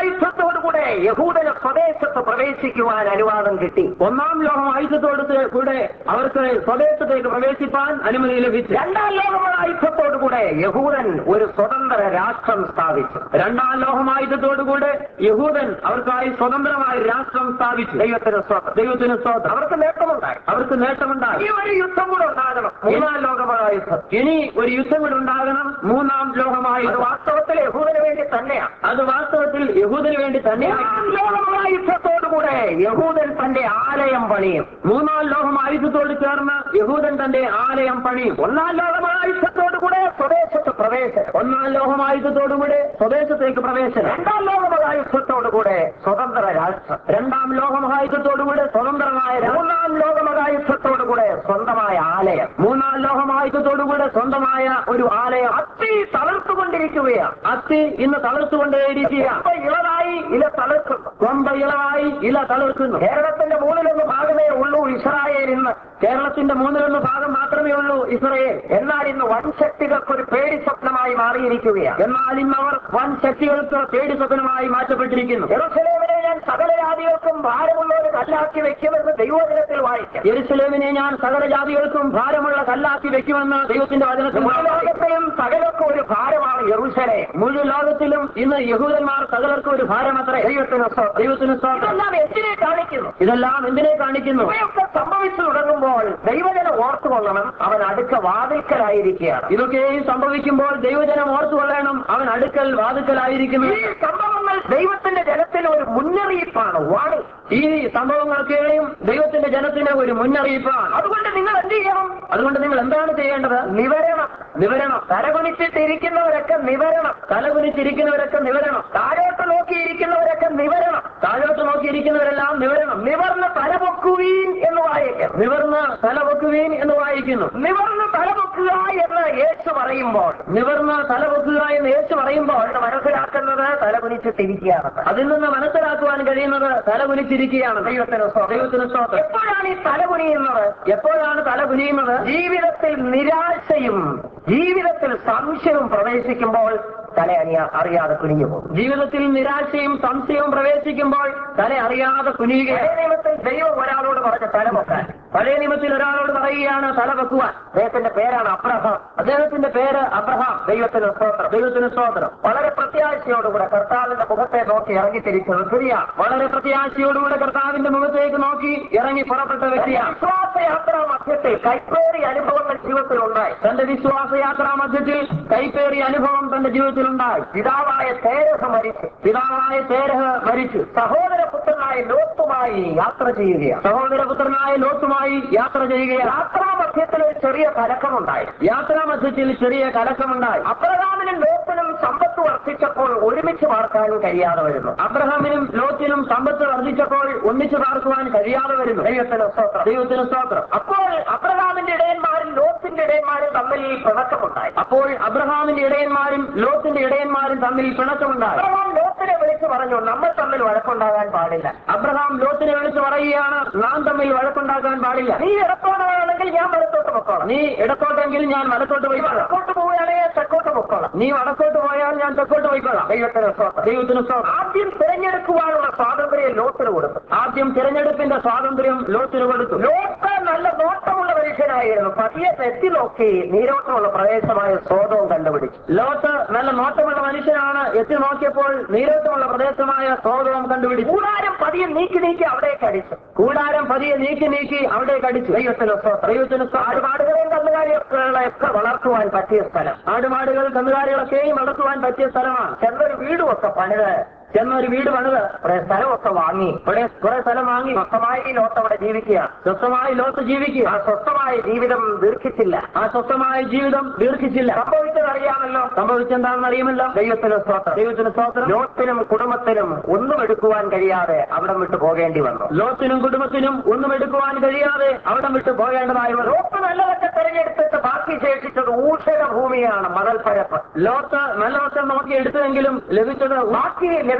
ലോകമായുദ്ധത്തോടുകൂടെ യഹൂദന് സ്വദേശത്ത് പ്രവേശിക്കുവാൻ അനുവാദം കിട്ടി ഒന്നാം ലോകം ആയുധത്തോട് കൂടെ അവർക്ക് സ്വദേശത്തേക്ക് പ്രവേശിപ്പാൻ അനുമതി ലഭിച്ചു രണ്ടാം ലോകമായുദ്ധത്തോടുകൂടെ യഹൂദൻ ഒരു സ്വതന്ത്ര രാഷ്ട്രം സ്ഥാപിച്ചു രണ്ടാം ലോകമായുധത്തോടുകൂടെ യഹൂദൻ അവർക്കായി സ്വതന്ത്രമായ ഒരു രാഷ്ട്രം സ്ഥാപിച്ചു ദൈവത്തിന് സ്വതന്ത്രം ദൈവത്തിന് സ്തോത്രം അവർക്ക് നേട്ടമുണ്ടായി അവർക്ക് നേട്ടമുണ്ടായി ഈ ഒരു യുദ്ധം കൂടെ ഉണ്ടാകണം മൂന്നാം ലോകമഹായുദ്ധം ഇനി ഒരു യുദ്ധം കൂടെ ഉണ്ടാകണം മൂന്നാം ഇത് ലോകമായുധം വാസ്തവത്തിൽ യഹൂദന് വേണ്ടി തന്നെയാണ് അത് വാസ്തവത്തിൽ യഹൂദന് വേണ്ടി തന്നെയാണ് മൂന്നാം ലോകമഹായുദ്ധത്തോടുകൂടെ യഹൂദൻ തന്റെ ആലയം പണിയും മൂന്നാം ലോകമായുധത്തോട് ചേർന്ന് യഹൂദൻ തന്റെ ആലയം പണിയും ഒന്നാം ലോകമഹായുദ്ധത്തോടുകൂടെ സ്വദേശത്ത് പ്രവേശനം ഒന്നാം ലോകമായുധത്തോടുകൂടെ സ്വദേശത്തേക്ക് പ്രവേശനം രണ്ടാം ലോകമഹായുദ്ധത്തോടുകൂടെ സ്വതന്ത്ര രാഷ്ട്രം രണ്ടാം ലോകമഹായുധത്തോടുകൂടെ സ്വതന്ത്രമായ രാ- മൂന്നാം ലോകമഹായുദ്ധത്തോടുകൂടെ സ്വന്തമായ ആലയം മൂന്നാം ലോകമായുധത്തോടുകൂടെ സ്വന്തമായ ഒരു ആലയം അത്തി തളർത്തുകൊണ്ടിരിക്കുകയാണ് അത്തി ഇന്ന് തളർത്തുകൊണ്ടേയിരിക്കുക ഇപ്പൊ ഇളവായി ഇല തളർക്കുന്നു കൊമ്പ ഇളവായി ഇല തളർക്കുന്നു കേരളത്തിന്റെ മൂന്നിലൊന്ന് ഭാഗമേ ഉള്ളൂ ഇസ്രായേൽ ഇന്ന് കേരളത്തിന്റെ മൂന്നിലൊന്ന് ഭാഗം മാത്രമേ ഉള്ളൂ ഇസ്രയേൽ എന്നാൽ ഇന്ന് വൻശക്തികൾക്ക് ഒരു പേടി സ്വപ്നമായി മാറിയിരിക്കുകയാണ് എന്നാൽ ഇന്ന് അവർ വൻ ശക്തികൾക്ക് പേടി സ്വപ്നമായി മാറ്റപ്പെട്ടിരിക്കുന്നു യെരൂശലേമിനെ ഞാൻ സകല ജാതികൾക്കും ഭാരമുള്ള ഒരു കല്ലാക്കി വെക്കുമെന്ന് ദൈവോചനത്തിൽ വായിക്കാം യെരുസലേമിനെ ഞാൻ സകല ജാതികൾക്കും ഭാരമുള്ള കല്ലാക്കി വെക്കുമെന്ന് ദൈവത്തിന്റെ വചനത്തിൽ മുഴു ലോകത്തെയും സകലർക്കും ഒരു ഭാരമാണ് യെറൂശലേം മുഴു ലോകത്തിലും ഇന്ന് യഹൂദന്മാർ സകലർക്കും ഒരു ഭാരമത്രേ ദൈവത്തിന് സ്തോത്രം. ദൈവത്തിന് സ്തോത്രം ഇതെല്ലാം എന്തിനെ കാണിക്കുന്നു ഇതെല്ലാം എന്തിനെ കാണിക്കുന്നു ഇവയൊക്കെ സംഭവിച്ചു തുടങ്ങുമ്പോൾ ദൈവജനം ഓർത്തുകൊള്ളണം അവൻ അടുക്ക വാതിൽക്കലായിരിക്കുകയാണ് ഇതൊക്കെയും സംഭവിക്കുമ്പോൾ ദൈവജനം ഓർത്തുകൊള്ളണം അവൻ അടുക്കൽ വാതുക്കലായിരിക്കുന്നു ഈ സംഭവങ്ങൾ ദൈവത്തിന്റെ ജനത്തിന് ഒരു മുന്നറിയിപ്പാണ് വാണി ഈ സംഭവങ്ങളൊക്കെയും ദൈവത്തിന്റെ ജനത്തിന് ഒരു മുന്നറിയിപ്പാണ് അതുകൊണ്ട് നിങ്ങൾ എന്ത് ചെയ്യണം അതുകൊണ്ട് നിങ്ങൾ എന്താണ് ചെയ്യേണ്ടത് നിവരണം നിവരണം തലകുനിച്ചിട്ടിരിക്കുന്നവരൊക്കെ നിവരണം തലകുനിച്ചിരിക്കുന്നവരൊക്കെ നിവരണം താഴോട്ട് നോക്കിയിരിക്കുന്നവരൊക്കെ നിവരണം താഴോട്ട് നോക്കിയിരിക്കുന്നവരെല്ലാം നിവരണം നിവർന്ന് തലപൊക്കുവീൻ എന്ന് വായിക്കണം നിവർന്ന് തലപൊക്കുവീൻ എന്ന് വായിക്കുന്നു നിവർന്ന് തലപൊക്കുക എന്ന് യേശു പറയുമ്പോൾ നിവർന്ന് തലപൊക്കുക എന്ന് യേശു പറയുമ്പോൾ അവർക്ക് മനസ്സിലാക്കുന്നത് തലകുനിച്ചിട്ടിരിക്കുകയാണ് അതിൽ നിന്ന് മനസ്സിലാക്കുവാൻ കഴിയുന്നത് തലകുനിച്ചിരിക്കുകയാണ് ദൈവത്തിന് സ്തോത്രം. ദൈവത്തിന് സ്തോത്രം എപ്പോഴാണ് ഈ തലകുനിയുന്നത് എപ്പോഴാണ് തല കുനിയുന്നത് ജീവിതത്തിൽ നിരാശയും ജീവിതത്തിൽ സംശയവും പ്രവേശിക്കുമ്പോൾ തല അണിയ അറിയാതെ കുനിഞ്ഞു പോകും ജീവിതത്തിൽ നിരാശയും സംശയവും പ്രവേശിക്കുമ്പോൾ തല അറിയാതെ കുനിയുകയാണ് പഴയ നിയമത്തിൽ ദൈവം ഒരാളോട് പറഞ്ഞ തല വെക്കാൻ പഴയ നിയമത്തിൽ ഒരാളോട് പറയുകയാണ് തല വെക്കുവാൻ അദ്ദേഹത്തിന്റെ പേരാണ് അബ്രഹാം അദ്ദേഹത്തിന്റെ പേര് അബ്രഹാം ദൈവത്തിന് സ്തോത്രം ദൈവത്തിന് സ്തോത്രം വളരെ പ്രത്യാശയോടുകൂടെ കർത്താവിന്റെ മുഖത്തെ നോക്കി ഇറങ്ങി തിരിച്ചത് ശരിയാണ് വളരെ പ്രത്യാശയോടുകൂടെ കർത്താവിന്റെ മുഖത്തേക്ക് നോക്കി ഇറങ്ങി പുറപ്പെട്ട വ്യക്തിയാണ് വിശ്വാസയാത്രാ മധ്യത്തിൽ കൈപ്പേറിയ അനുഭവങ്ങൾ ജീവിതത്തിൽ ഉണ്ടായി തന്റെ വിശ്വാസയാത്രാ മധ്യത്തിൽ കൈപ്പേറിയ അനുഭവം തന്റെ ജീവിതത്തിലുണ്ടായി പിതാവായ തേരഹ മരിച്ചു പിതാവായ തേരഹ മരിച്ചു സഹോദരപുത്രനായ ലോത്തുമായി യാത്ര ചെയ്യുകയാണ് സഹോദരപുത്രനായ ലോത്തുമായി യാത്ര ചെയ്യുകയാണ് യാത്രാ മധ്യത്തിൽ ഒരു ചെറിയ കലക്കമുണ്ടായി യാത്രാ മധ്യത്തിൽ ചെറിയ കലക്കമുണ്ടായി അബ്രഹാമിനും ലോത്തിനും സമ്പത്ത് വർദ്ധിച്ചപ്പോൾ ഒരുമിച്ച് പാർക്കാനും കഴിയാതെ വരുന്നു അബ്രഹാമിനും ലോത്തിനും സമ്പത്ത് വർദ്ധിച്ചപ്പോൾ ഒന്നിച്ചു പാർക്കുവാൻ കഴിയാതെ വരുന്നു ദൈവത്തിന് സ്തോത്രം ദൈവത്തിന് സ്തോത്രം അപ്പോൾ അബ്രഹാമിന്റെ ഇടയന്മാരും ലോത്തിന്റെ ഇടയന്മാരും തമ്മിൽ പിണക്കമുണ്ടായി അപ്പോൾ അബ്രഹാമിന്റെ ഇടയന്മാരും ലോത്തിന്റെ ഇടയന്മാരും തമ്മിൽ പിണക്കമുണ്ടായി അബ്രഹാം ലോത്തിനെ വിളിച്ചു പറഞ്ഞു നമ്മൾ തമ്മിൽ വഴക്കുണ്ടാകാൻ പാടില്ല അബ്രഹാം ലോത്തിനെ വിളിച്ച് പറയുകയാണ് നാം തമ്മിൽ വഴക്കുണ്ടാക്കാൻ പാടില്ല നീ ഇടത്തോടാണെങ്കിൽ ഞാൻ വലത്തോട്ട് പൊക്കോളാം നീ ഇടത്തോട്ടെങ്കിൽ ഞാൻ വലത്തോട്ട് നീ പോയിക്കൊള്ളാം വടക്കോട്ട് പോവുകയാണെങ്കിൽ തെക്കോട്ട് പൊക്കോളാം നീ വടക്കോട്ട് പോയാൽ ഞാൻ തെക്കോട്ട് പോയിക്കൊള്ളാം ദൈവത്തിന് സ്തോത്രം ദൈവത്തിന് സ്തോത്രം ആദ്യം തിരഞ്ഞെടുക്കുവാനുള്ള സ്വാതന്ത്ര്യം ലോത്തിന് കൊടുത്തു ആദ്യം തിരഞ്ഞെടുപ്പിന്റെ സ്വാതന്ത്ര്യം ലോത്തിന് കൊടുത്തു ലോത്ത് നല്ല നോട്ടമുള്ള മനുഷ്യനായിരുന്നു പതിയെ തെറ്റി നോക്കി നീരോട്ടമുള്ള പ്രദേശമായ സ്വതവും കണ്ടുപിടിച്ചു ലോത്ത് നല്ല നോട്ടമുള്ള മനുഷ്യനാണ് എത്തി നോക്കിയപ്പോൾ നീരോട്ടമുള്ള പ്രദേശമായ സോതവും കണ്ടുപിടിച്ചു കൂടാരം പതിയെ നീക്കി നീക്കി അവിടേക്ക് അടിച്ചു കൂടാരം പതിയെ നീക്കി നീക്കി അവിടേക്ക് അടിച്ചു ദൈവത്തിന് സ്തോത്രം. ദൈവത്തിന് സ്തോത്രം. ആടുപാടുകളെയും കന്നുകാലികളെയൊക്കെ വളർത്തുവാൻ പറ്റിയ സ്ഥലം ആടുമാടുകൾ കന്നുകാലികളൊക്കെയും വളർത്തുവാൻ പറ്റിയ സ്ഥലമാണ് ചെന്നൊരു വീടുമൊക്കെ പണിത് ചെന്നൊരു വീട് പണിത് കുറെ സ്ഥലമൊക്കെ വാങ്ങി ഇവിടെ കുറെ സ്ഥലം വാങ്ങി സ്വസ്ഥമായി ലോത്ത് അവിടെ ജീവിക്കുക സ്വസ്ഥമായി ലോത്ത് ജീവിക്കുക ആ സ്വസ്ഥമായ ജീവിതം ദീർഘിച്ചില്ല ആ സ്വസ്ഥമായ ജീവിതം ദീർഘിച്ചില്ല സംഭവിച്ചത് അറിയാമല്ലോ സംഭവിച്ചെന്താണെന്ന് അറിയുമല്ലോ ദൈവത്തിന് സ്തോത്രം ദൈവത്തിന് സ്തോത്രം ലോത്തിനും കുടുംബത്തിനും ഒന്നും എടുക്കുവാൻ കഴിയാതെ അവിടം വിട്ടു പോകേണ്ടി വന്നു ലോത്തിനും കുടുംബത്തിനും ഒന്നും എടുക്കുവാൻ കഴിയാതെ അവിടെ വിട്ട് പോകേണ്ടതായി വന്നു ലോത്ത് നല്ലതൊക്കെ തെരഞ്ഞെടുത്തിട്ട് ബാക്കി ശേഷിച്ചത് ഊഷക ഭൂമിയാണ് മണൽപ്പരപ്പ് ലോത്ത് നല്ല വശം നോക്കി എടുത്തുവെങ്കിലും ലഭിച്ചത് ബാക്കി ലഭിച്ച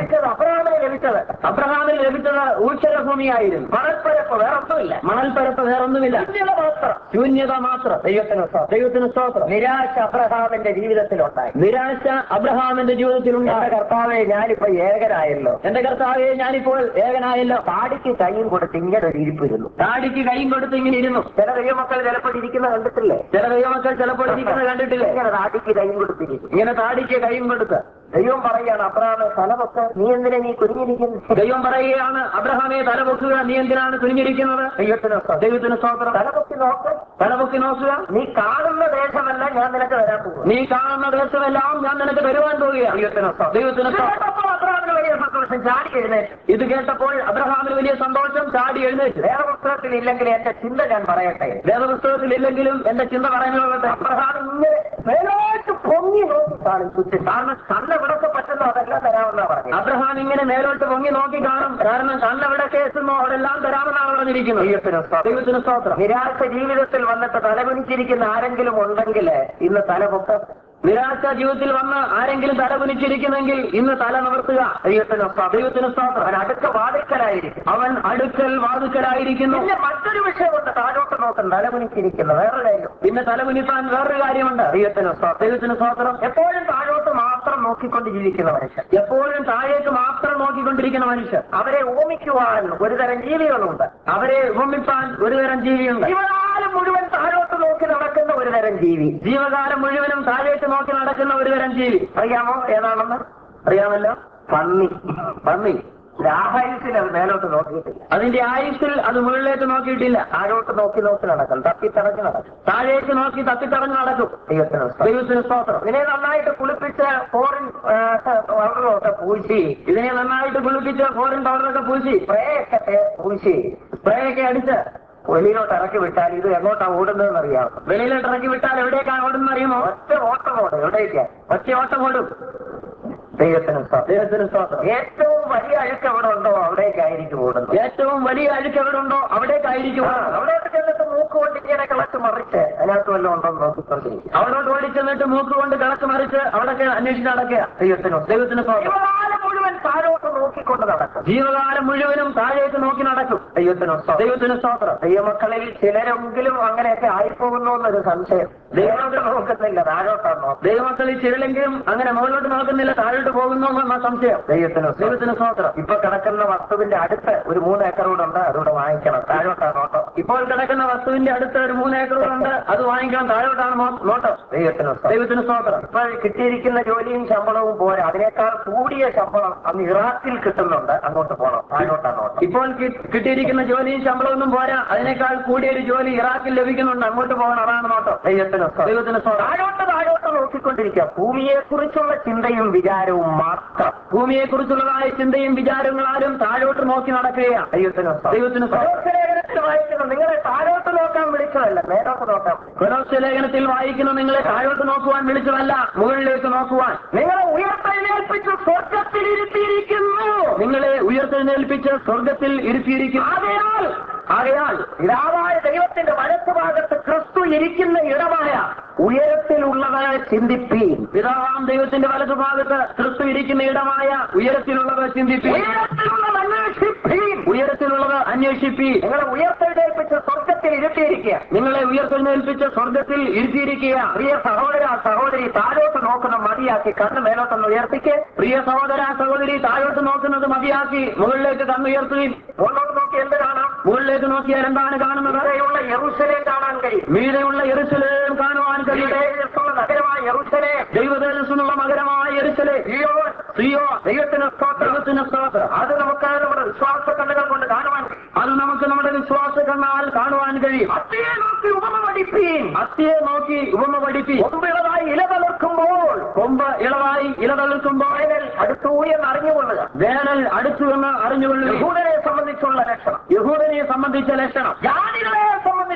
ലഭിച്ചത് അബ്രഹാമിന് ലഭിച്ചത് അബ്രഹാമിന് ലഭിച്ചത് ഊശ്വരഭൂമിയായിരുന്നു മണൽപ്പരപ്പ് വേറൊന്നുമില്ല മണൽപ്പരപ്പ് വേറൊന്നുമില്ല ശൂന്യത മാത്രം ശൂന്യത മാത്രം ദൈവത്തിന് സ്തോത്രം. ദൈവത്തിന് സ്തോത്രം നിരാശ അബ്രഹാമിന്റെ ജീവിതത്തിലുണ്ടായി നിരാശ അബ്രഹാമിന്റെ എന്റെ ജീവിതത്തിലുണ്ടായി കർത്താവെ ഞാനിപ്പോ ഏകനായല്ലോ എന്റെ കർത്താവെ ഞാനിപ്പോൾ ഏകനായല്ലോ താടിക്ക് കൈയും കൊടുത്ത് ഇങ്ങനെ ഒരു ഇരിപ്പിരുന്നു താടിക്ക് കൈയും കൊടുത്ത് ഇങ്ങനെ ഇരുന്നു ചില ദൈവമക്കൾ ചിലപ്പോൾ ഇരിക്കുന്ന കണ്ടിട്ടില്ലേ ചില ദൈവമക്കൾ ചിലപ്പോൾ ഇരിക്കുന്നത് കണ്ടിട്ടില്ലേ ഇങ്ങനെ താടിക്ക് കൈയും കൊടുത്തിരിക്കും ഇങ്ങനെ താടിക്ക് കൈയും കൊടുത്ത് ദൈവം പറയാണ് അബ്രഹാമെ സ്ഥലമൊക്കെ നീ എന്തിനാ നീ കുഞ്ഞിരിക്കുന്നു ദൈവം പറയുകയാണ് അബ്രഹാമെ തലപൊക്കുക നീ എന്തിനാണ് തുനിഞ്ഞിരിക്കുന്നത് ദൈവത്തിന് സ്തോത്രം. ദൈവത്തിന് സ്തോത്രം തലപൊക്കി നോക്ക് തലപൊക്കി നോക്കുക നീ കാണുന്ന ദേശമല്ല ഞാൻ നിനക്ക് തരാൻ പോകും നീ കാണുന്ന ദേശമെല്ലാം ഞാൻ നിനക്ക് തരുവാൻ പോവുകയാണ് ദൈവത്തിന് സ്തോത്രം. ദൈവത്തിന് ഇത് സ്തോത്രം. കേട്ടപ്പോൾ അബ്രഹാമിന് വലിയ സന്തോഷം ചാടി എഴുന്നേറ്റ് ഇത് കേട്ടപ്പോൾ അബ്രഹാമിന് വലിയ സന്തോഷം ചാടി എഴുന്നേറ്റ് വേറെ പുസ്തകത്തിൽ ഇല്ലെങ്കിൽ എന്റെ ചിന്ത ഞാൻ പറയട്ടെ വേദപുസ്തകത്തിൽ ഇല്ലെങ്കിലും എന്റെ ചിന്ത പറയുന്നത് അബ്രഹാം ഇങ്ങനെ മേലോട്ട് പൊങ്ങി നോക്കി കാണും ചുറ്റും കാരണം കണ്ണെവിടൊക്കെ പറ്റുന്നോ അതെല്ലാം തരാമെന്നാ പറഞ്ഞു അബ്രഹാം ഇങ്ങനെ മേലോട്ട് പൊങ്ങി നോക്കി കാണും കാരണം കണ്ണെവിടെ കേസുന്നോ അവിടെല്ലാം തരാമെന്നാണ് പറഞ്ഞിരിക്കുന്നത് ദൈവത്തിന് സ്തോത്രം. ദൈവത്തിന് സ്തോത്രം നിരാശ ജീവിതത്തിൽ വന്നിട്ട് തലകുനിച്ചിരിക്കുന്ന ആരെങ്കിലും ഉണ്ടെങ്കിൽ ഇന്ന് തലപൊക്ക നിരാശ ജീവിതത്തിൽ വന്ന് ആരെങ്കിലും തല കുനിച്ചിരിക്കുന്നെങ്കിൽ ഇന്ന് തല നിവർത്തുക ദൈവത്തിന് സ്തോത്രം. ദൈവത്തിന് സ്തോത്രം അവൻ അടുത്ത വാതിക്കലായിരിക്കും അവൻ അടുക്കൽ വാതുക്കലായിരിക്കുന്നു പിന്നെ മറ്റൊരു വിഷയമുണ്ട് താഴോട്ട് നോക്കും തലകുനിച്ചിരിക്കുന്ന വേറെ കാര്യം പിന്നെ തല കുനിപ്പാൻ വേറൊരു കാര്യമുണ്ട് ദൈവത്തിന് സ്തോത്രം. ദൈവത്തിന് സ്തോത്രം എപ്പോഴും താഴോട്ട് മാത്രം നോക്കിക്കൊണ്ട് ജീവിക്കുന്ന മനുഷ്യൻ എപ്പോഴും താഴേക്ക് മാത്രം നോക്കിക്കൊണ്ടിരിക്കുന്ന മനുഷ്യർ അവരെ ഓമിക്കുവാൻ ഒരു തരം ജീവികളുണ്ട് അവരെ ഉപമിപ്പാൻ ഒരു തരം ജീവിയുണ്ട് ജീവകാലം മുഴുവൻ താഴോട്ട് നോക്കി നടക്കുന്ന ഒരു തരം ജീവി ജീവകാലം മുഴുവനും താഴേക്ക് നോക്കി നടക്കുന്ന ഒരു തരം ജീവി അറിയാമോ ഏതാണെന്ന് അറിയാമല്ലോ പന്നി പന്നി രാഹരിസിൽ അത് മേലോട്ട് നോക്കിയിട്ടില്ല അതിന്റെ ആയുസ്സിൽ അത് മുകളിലേക്ക് നോക്കിയിട്ടില്ല താഴോട്ട് നോക്കി നോക്കി നടക്കും തപ്പിത്തടഞ്ഞ് നടക്കും താഴേക്ക് നോക്കി തട്ടിത്തടഞ്ഞ് നടക്കും ദൈവത്തിന് സ്തോത്രം. ദൈവത്തിന് സ്തോത്രം ഇതിനെ നന്നായിട്ട് കുളിപ്പിച്ച് ഫോറിൻ വളർന്നൊക്കെ പൂശി ഇതിനെ നന്നായിട്ട് കുളിപ്പിച്ച് ഫോറിൻ പൗഡറൊക്കെ പൂശി സ്പ്രേയൊക്കെ തേ- പൂശി സ്പ്രേയൊക്കെ അടിച്ച് വെളിയിലോട്ട് ഇറക്കി വിട്ടാൽ ഇത് എങ്ങോട്ടാ ഓടുന്നതെന്ന് അറിയാം വെളിയിലോട്ട് ഇറക്കി വിട്ടാൽ എവിടേക്കാണ് ഓടുന്ന അറിയുമോ ഒറ്റ ഓട്ടമോട് എവിടേക്കാ ഒറ്റ ഓട്ടം ഓടും ദൈവത്തിന് സ്തോത്രം. ദൈവത്തിന് സ്തോത്രം ഏറ്റവും വലിയ അഴുക്ക് എവിടെ ഉണ്ടോ അവിടേക്കായിരിക്കും ഓടുന്നത് ഏറ്റവും വലിയ അഴുക്ക് എവിടെ ഉണ്ടോ അവിടേക്കായിരിക്കും ആ, ഓടുന്നത്. അവിടോട്ട് ചെന്നിട്ട് മൂക്ക് കൊണ്ട് ഇങ്ങനെ കിളച്ച് മറിച്ച് അതിനകത്ത് വല്ലതും ഉണ്ടോ എന്ന് നോക്കിക്കൊണ്ടിരിക്കും അവിടോട്ട് ഓടിച്ചെന്നിട്ട് മൂക്ക് കൊണ്ട് കിളക്ക് മറിച്ച് അവിടൊക്കെ അന്വേഷിച്ച് നടക്കുക ദൈവത്തിന് ദൈവത്തിന് സ്തോത്രം ജീവകാലം മുഴുവൻ താഴോട്ട് നോക്കിക്കൊണ്ട് നടക്കും ജീവകാലം മുഴുവനും താഴേക്ക് നോക്കി നടക്കും ദൈവത്തിന് സ്തോത്രം. ദൈവത്തിന് സ്തോത്രം ദൈവമക്കളിൽ ചിലരെങ്കിലും അങ്ങനെയൊക്കെ ആയിപ്പോകുന്നു എന്നൊരു സംശയം ദൈവമൊക്കെ നോക്കുന്നില്ല താഴോട്ടാണ് നോക്കുന്നത് ദൈവമക്കളിൽ ചിലരെങ്കിലും അങ്ങനെ മുകളിലോട്ട് നോക്കുന്നില്ല താഴോട്ട് പോകുന്നു എന്ന സംശയം ദൈവത്തിന് സ്തോത്രം. ദൈവത്തിന് സ്തോത്രം ഇപ്പൊ കിടക്കുന്ന വസ്തുവിന്റെ അടുത്ത് ഒരു മൂന്ന് ഏക്കർ കൂടെ ഉണ്ട് അതുകൂടെ വാങ്ങിക്കണം താഴോട്ടാണ് നോട്ടം ഇപ്പോൾ കിടക്കുന്ന വസ്തുവിന്റെ അടുത്ത് ഒരു മൂന്ന് ഏക്കറുകളുണ്ട് അത് വാങ്ങിക്കണം താഴോട്ടാണ് നോ- നോട്ടം ദൈവത്തിന് സ്തോത്രം. ദൈവത്തിന് സ്തോത്രം ഇപ്പൊ കിട്ടിയിരിക്കുന്ന ജോലിയും ശമ്പളവും പോരാ അതിനേക്കാൾ കൂടിയ ശമ്പളം അന്ന് ഇറാഖിൽ കിട്ടുന്നുണ്ട് അങ്ങോട്ട് പോകണം താഴോട്ടാണ് നോട്ടം ഇപ്പോൾ കി- കിട്ടിയിരിക്കുന്ന ജോലിയും ശമ്പളമൊന്നും പോരാ അതിനേക്കാൾ കൂടിയൊരു ജോലി ഇറാഖിൽ ലഭിക്കുന്നുണ്ട് അങ്ങോട്ട് പോകണം അതാണ് നോട്ടം ദൈവത്തിന് സ്തോത്രം. ദൈവത്തിന് സ്തോത്രം താഴോട്ട് താഴോട്ട് നോക്കിക്കൊണ്ടിരിക്കുക ഭൂമിയെ കുറിച്ചുള്ള ചിന്തയും വിചാരവും മാത്രം ഭൂമിയെ കുറിച്ചുള്ളതായ ചിന്തയും വിചാരങ്ങളാലും താഴോട്ട് നോക്കി നടക്കുകയാണ് ദൈവത്തിന് സ്തോത്രം. ദൈവത്തിന് സ്തോത്രം. കൊലോസ്യ ലേഖനത്തിൽ വായിക്കുന്നു നിങ്ങളെ താഴോട്ട് നോക്കാൻ വിളിച്ചതല്ല മേലോട്ട് നോക്കാം കൊലോസ്യ ലേഖനത്തിൽ വായിക്കുന്ന നിങ്ങളെ താഴോട്ട് നോക്കുവാൻ വിളിച്ചതല്ല മുകളിലേക്ക് നോക്കുവാൻ നിങ്ങളെ ഉയർത്തെഴുന്നേൽപ്പിച്ച് സ്വർഗത്തിൽ ഇരുത്തിയിരിക്കുന്നു നിങ്ങളെ ഉയർത്തെഴുന്നേൽപ്പിച്ച് സ്വർഗത്തിൽ ഇരുത്തിയിരിക്കും ആകയാൽ ആകയാൽ പിതാവായ ദൈവത്തിന്റെ വലത്തുഭാഗത്ത് ക്രിസ്തു ഇരിക്കുന്ന ഇടമായ ഉയരത്തിലുള്ളത് ചിന്തിപ്പീൻ പിതാവാം ദൈവത്തിന്റെ വലതുഭാഗത്ത് ക്രിസ്തു ഇരിക്കുന്ന ഇടമായ ഉയരത്തിലുള്ളത് ചിന്തിപ്പി ഉയരത്തിലുള്ളത് അന്വേഷിപ്പീൻ ഉയരത്തിലുള്ളത് അന്വേഷിപ്പി നിങ്ങളെ ഉയർത്തെഴുന്നേൽപ്പിച്ച് സ്വർഗത്തിൽ ഇരുത്തിയിരിക്കുക നിങ്ങളെ ഉയർത്തെഴുന്നേൽപ്പിച്ച് സ്വർഗത്തിൽ ഇരുത്തിയിരിക്കുക പ്രിയ സഹോദര സഹോദരി താഴോട്ട് നോക്കുന്ന മതിയാക്കി കണ്ണ് മേലോട്ടൊന്ന് ഉയർത്തിക്ക് പ്രിയ സഹോദര സഹോദരി താഴോട്ട് നോക്കുന്നത് മതിയാക്കി മുകളിലേക്ക് കണ്ണുയർത്തുകയും മുന്നോട്ട് നോക്കി എന്ത് കാണാം മുകളിലേക്ക് നോക്കിയാൽ എന്താണ് കാണുന്നത് ഇവിടെയുള്ള യെറൂശലേം കാണാൻ കഴിയും മീതെയുള്ള എറുസലേം കാണുവാൻ കഴിയും ദൈവത്തിനുള്ള നഗരമായ യെറൂശലേം ദൈവതേജസ്സുള്ള മകരമായ എറുസലേ സിയോ സിയോ ദൈവത്തിന് സ്തോത്രം ദൈവത്തിന് സ്തോത്രം അത് നമുക്ക് നമ്മുടെ വിശ്വാസ കണ്ണുകൾ കൊണ്ട് കാണുവാൻ കഴിയും അത് നമുക്ക് നമ്മുടെ വിശ്വാസ കണ്ണാൽ കാണുവാൻ കഴിയും അത്തിയെ നോക്കി ഉപമ പഠിപ്പീൻ അത്തിയെ നോക്കി ഉപമ പഠിപ്പി കൊമ്പിളതായി ഇല തളിർക്കുമ്പോൾ കൊമ്പ് ഇളവായി ഇലതളിർക്കുമ്പോൾ വേനൽ അടുത്തു എന്ന് അറിഞ്ഞുകൊള്ളുക വേനൽ അടുത്തു എന്ന് അറിഞ്ഞുകൊള്ളുക യഹൂദനെ സംബന്ധിച്ചുള്ള ലക്ഷണം യഹൂദനെ സംബന്ധിച്ച ലക്ഷണം ജാതികളെ സംബന്ധിച്ചുള്ള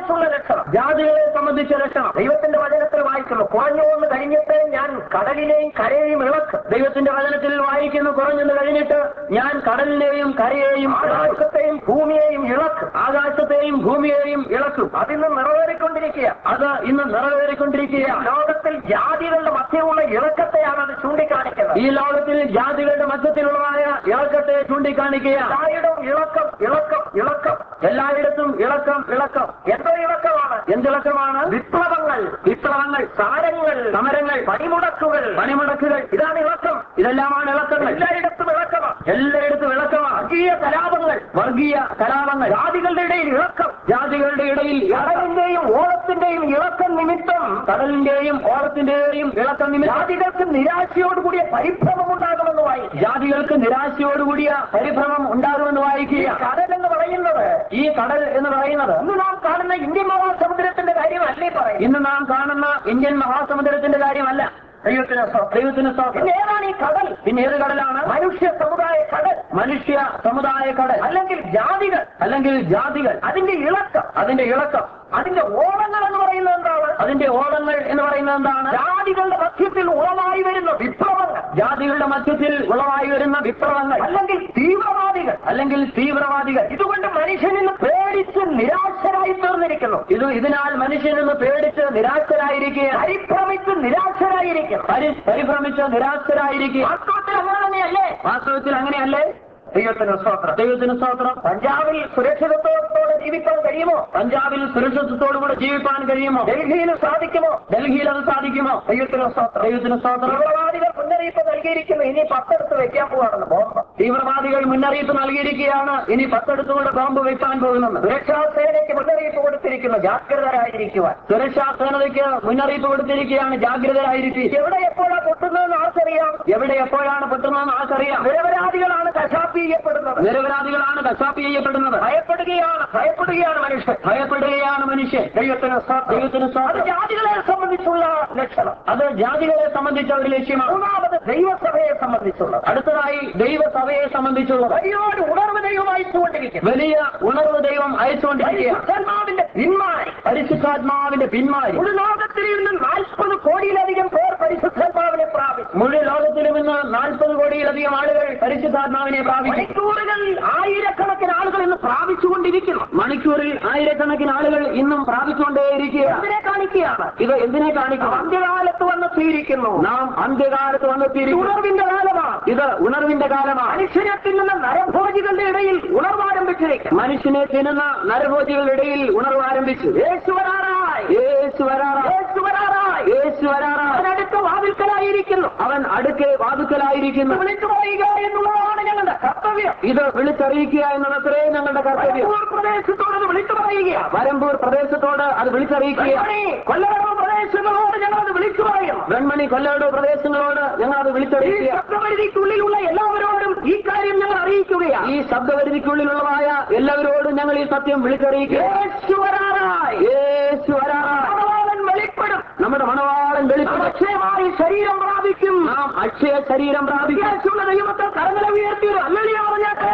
സംബന്ധിച്ചുള്ള ലക്ഷണം ജാതികളെ സംബന്ധിച്ച ലക്ഷണം ദൈവത്തിന്റെ വചനത്തിൽ വായിക്കുന്നു കുറഞ്ഞു വന്ന് കഴിഞ്ഞിട്ട് ഞാൻ കടലിനെയും കരയെയും ഇളക്കും ദൈവത്തിന്റെ വചനത്തിൽ വായിക്കുന്നു കുറഞ്ഞെന്ന് കഴിഞ്ഞിട്ട് ഞാൻ കടലിനെയും കരയെയും ആകാശത്തെയും ഭൂമിയെയും ഇളക്കും ആകാശത്തെയും ഭൂമിയെയും ഇളക്കും അതിന്ന് നിറവേറിക്കൊണ്ടിരിക്കുക അത് ഇന്ന് നിറവേറിക്കൊണ്ടിരിക്കുകയാണ് ലോകത്തിൽ ജാതികളുടെ മധ്യമുള്ള ഇളക്കത്തെയാണ് അത് ചൂണ്ടിക്കാണിക്കുന്നത് ഈ ലോകത്തിൽ ജാതികളുടെ മധ്യത്തിലുള്ളതായ ഇളക്കത്തെ ചൂണ്ടിക്കാണിക്കുകയാണ് എല്ലായിടവും ഇളക്കം ഇളക്കം ഇളക്കം എല്ലായിടത്തും ഇളക്കം ഇളക്കം എന്തോ ഇളക്കമാണ് എന്തിളക്കമാണ് വിപ്ലവങ്ങൾ വിപ്ലവങ്ങൾ സമരങ്ങൾ സമരങ്ങൾ പണിമുടക്കുകൾ പണിമുടക്കുകൾ ഇതാണ് ഇളക്കം ഇതെല്ലാമാണ് ഇളക്കങ്ങൾ എല്ലായിടത്തും ഇളക്കമാണ് എല്ലായിടത്തും ഇളക്കമാണ് വർഗീയ കലാപങ്ങൾ വർഗീയ കലാപങ്ങൾ ജാതികളുടെ ഇടയിൽ ഇളക്കം ജാതികളുടെ ഇടയിൽ ഇളക്കം. കടലിന്റെയും ഓളത്തിന്റെയും ഇളക്കം നിമിത്തം കടലിന്റെയും ഓളത്തിന്റെയും ഇളക്കം നിമിത്തം ജാതികൾക്ക് നിരാശയോടുകൂടിയ പരിഭ്രമം ഉണ്ടാകുമെന്ന് വായിക്കും ജാതികൾക്ക് നിരാശയോടുകൂടിയ പരിഭ്രമം ഉണ്ടാകുമെന്ന് ഈ വായിക്കുക കടൽ എന്ന് പറയുന്നത് ഈ കടൽ എന്ന് പറയുന്നത് ഇന്ന് നാം കാണുന്ന ഇന്ത്യൻ മഹാസമുദ്രത്തിന്റെ കാര്യമല്ലേ പറയും ഇന്ന് നാം കാണുന്ന ഇന്ത്യൻ മഹാസമുദ്രത്തിന്റെ കാര്യമല്ല ദൈവത്തിന് സ്തോത്രം. ദൈവത്തിന് സ്തോത്രം പിന്നെ ഏതാണ് ഈ കടൽ പിന്നെ ഏത് കടലാണ് മനുഷ്യ സമുദായ കടൽ മനുഷ്യ സമുദായ കടൽ അല്ലെങ്കിൽ ജാതികൾ അല്ലെങ്കിൽ ജാതികൾ അതിന്റെ ഇളക്കം അതിന്റെ ഇളക്കം അതിന്റെ ഓളങ്ങൾ എന്ന് പറയുന്നത് എന്താണ് അതിന്റെ ഓളങ്ങൾ എന്ന് പറയുന്നത് എന്താണ് ജാതികളുടെ മധ്യത്തിൽ ഉളവായി വരുന്ന വിപ്ലവങ്ങൾ ജാതികളുടെ മധ്യത്തിൽ ഉളവായി വരുന്ന വിപ്ലവങ്ങൾ അല്ലെങ്കിൽ തീവ്രവാദികൾ അല്ലെങ്കിൽ തീവ്രവാദികൾ ഇതുകൊണ്ട് മനുഷ്യനിന്ന് പേടിച്ച് നിരാശരായി തീർന്നിരിക്കുന്നു ഇത് ഇതിനാൽ മനുഷ്യനെന്ന് പേടിച്ച് നിരാശരായിരിക്കുക പരിഭ്രമിച്ച് നിരാശരായിരിക്കുന്നു പരി പരിഭ്രമിച്ച് നിരാശരായിരിക്കുക വാസ്തവത്തിൽ അങ്ങനെ തന്നെയല്ലേ വാസ്തവത്തിൽ അങ്ങനെയല്ലേ ദൈവത്തിന് സ്തോത്രം ദൈവത്തിന് സ്തോത്രം പഞ്ചാബിൽ സുരക്ഷിതത്വത്തോടെ ജീവിക്കാൻ കഴിയുമോ പഞ്ചാബിൽ സുരക്ഷിതത്തോടുകൂടെ ജീവിക്കാൻ കഴിയുമോ ഡൽഹിയിൽ സാധിക്കുമോ ഡൽഹിയിൽ അത് സാധിക്കുമോ ദൈവത്തിന് സ്തോത്രം ദൈവത്തിന് സ്തോത്രം തീവ്രവാദികൾ മുന്നറിയിപ്പ് നൽകിയിരിക്കുന്നു ഇനി പത്തെടുത്ത് വെക്കാൻ പോവാണെന്ന് ബോംബ് തീവ്രവാദികൾ മുന്നറിയിപ്പ് നൽകിയിരിക്കുകയാണ് ഇനി പത്തെടുത്തുകൊണ്ട് ബോംബ് വെക്കാൻ പോകുന്നത് സുരക്ഷാ സേനയ്ക്ക് മുന്നറിയിപ്പ് കൊടുത്തിരിക്കുന്നു ജാഗ്രതരായിരിക്കുവാൻ സുരക്ഷാ സേനതയ്ക്ക് മുന്നറിയിപ്പ് കൊടുത്തിരിക്കുകയാണ് ജാഗ്രതരായിരിക്കും എവിടെ എപ്പോഴാ പൊട്ടുന്നതെന്ന് ആർക്കറിയാം എവിടെ എപ്പോഴാണ് പൊട്ടുന്നതെന്ന് ആർക്കറിയാം നിരപരാധികളാണ് കശാപ്പ് ചെയ്യപ്പെടുന്നത് നിരപരാധികളാണ് കശാപ്പ് ചെയ്യപ്പെടുന്നത് ഭയപ്പെടുകയാണ് ഭയപ്പെടുകയാണ് മനുഷ്യൻ ഭയപ്പെടുകയാണ് മനുഷ്യൻ ദൈവത്തിന് സ്തോത്രം. ദൈവത്തിന് അത് സ്തോത്രം. ജാതികളെ സംബന്ധിച്ചുള്ള ലക്ഷണം അത് ജാതികളെ സംബന്ധിച്ച ഒരു ലക്ഷ്യമാണ് മൂന്നാമത് ദൈവസഭയെ സംബന്ധിച്ചുള്ളത് അടുത്തതായി ദൈവസഭയെ സംബന്ധിച്ചുള്ളത് വലിയൊരു ഉണർവ് ദൈവം അയച്ചുകൊണ്ടിരിക്കുന്നു വലിയ ഉണർവ് ദൈവം അയച്ചുകൊണ്ടിരിക്കുകയാണ് പരിശുദ്ധാത്മാവിന്റെ പിന്മാറി പരിശുദ്ധാത്മാവിന്റെ പിന്മാരി ഒരു ലോകത്തിൽ നിന്ന് നാൽപ്പത് കോടിയിലധികം പേർ പരിശുദ്ധാത്മാവിനെ പ്രാപിച്ചു മുഴുവൻ ലോകത്തിലും ഇന്ന് നാൽപ്പത് കോടിയിലധികം ആളുകൾ പരിശുദ്ധാത്മാവിനെ പ്രാപിക്കും മണിക്കൂറുകൾ ആയിരക്കണക്കിന് ആളുകൾ ഇന്ന് പ്രാപിച്ചുകൊണ്ടിരിക്കുന്നു മണിക്കൂറിൽ ആയിരക്കണക്കിന് ആളുകൾ ഇന്നും പ്രാപിച്ചുകൊണ്ടേയിരിക്കുകയാണ് എന്തിനെ കാണിക്കുകയാണ് ഇത് എന്തിനെ കാണിക്കും അന്ത്യകാലത്ത് വന്നെത്തിയിരിക്കുന്നു നാം അന്ത്യകാലത്ത് വന്നെത്തിയിരിക്കുന്നു ഉണർവിന്റെ കാലമാണ് ഇത് ഉണർവിന്റെ കാലമാണ് മനുഷ്യനെ തിന്നുന്ന നരഭോജികളുടെ ഇടയിൽ ഉണർവ് ആരംഭിച്ചിരിക്കുന്നു മനുഷ്യനെ തിന്നുന്ന നരഭോജികളുടെ ഇടയിൽ ഉണർവ് ആരംഭിച്ചു യേശു വരാറായി യേശു വരാറായി യേശു വരാറായി യേശു വരാറായി അവനടുത്ത് വാതിൽക്കലായിരിക്കുന്നു അവൻ അടുക്കെ വാതുക്കലായിരിക്കുന്നു വിളിച്ചു പറയുക എന്നുള്ളതാണ് ഞങ്ങളുടെ കർത്തവ്യം ഇത് വിളിച്ചറിയിക്കുക എന്നതത്രേ ഞങ്ങളുടെ കർത്തവ്യം വരമ്പൂർ പ്രദേശത്തോട് അത് വിളിച്ചു പറയുക വരമ്പൂർ പ്രദേശത്തോട് അത് വിളിച്ചറിയിക്കുക വെൺമണി, കൊല്ലവരം പ്രദേശങ്ങളോട് ഞങ്ങൾ അത് വിളിച്ചു പറയുന്നു വെൺമണി കൊല്ലയുടെ പ്രദേശങ്ങളോട് ഞങ്ങൾ അത് ഈ വിളിച്ചറിയിക്കുക ശബ്ദപരിധിക്കുള്ളിലുള്ള എല്ലാവരോടും ഈ കാര്യം ഞങ്ങൾ അറിയിക്കുകയാണ് ഈ ശബ്ദപരിധിക്കുള്ളിലുള്ളതായ എല്ലാവരോടും ഞങ്ങൾ ഈ സത്യം വിളിച്ചറിയിക്കുക യേശു വരാറായി യേശു വരാറായി മണവാളൻ വെളിപ്പെടും നമ്മുടെ മണവാളൻ വെളിപ്പെടും അക്ഷയമായി ശരീരം പ്രാപിക്കും നാം അക്ഷയ ശരീരം പ്രാപിക്കുക യേശുള്ള ദൈവത്തെ കരങ്ങളെ ഉയർത്തിയത് അല്ലല്ലോ പറഞ്ഞാട്ടെ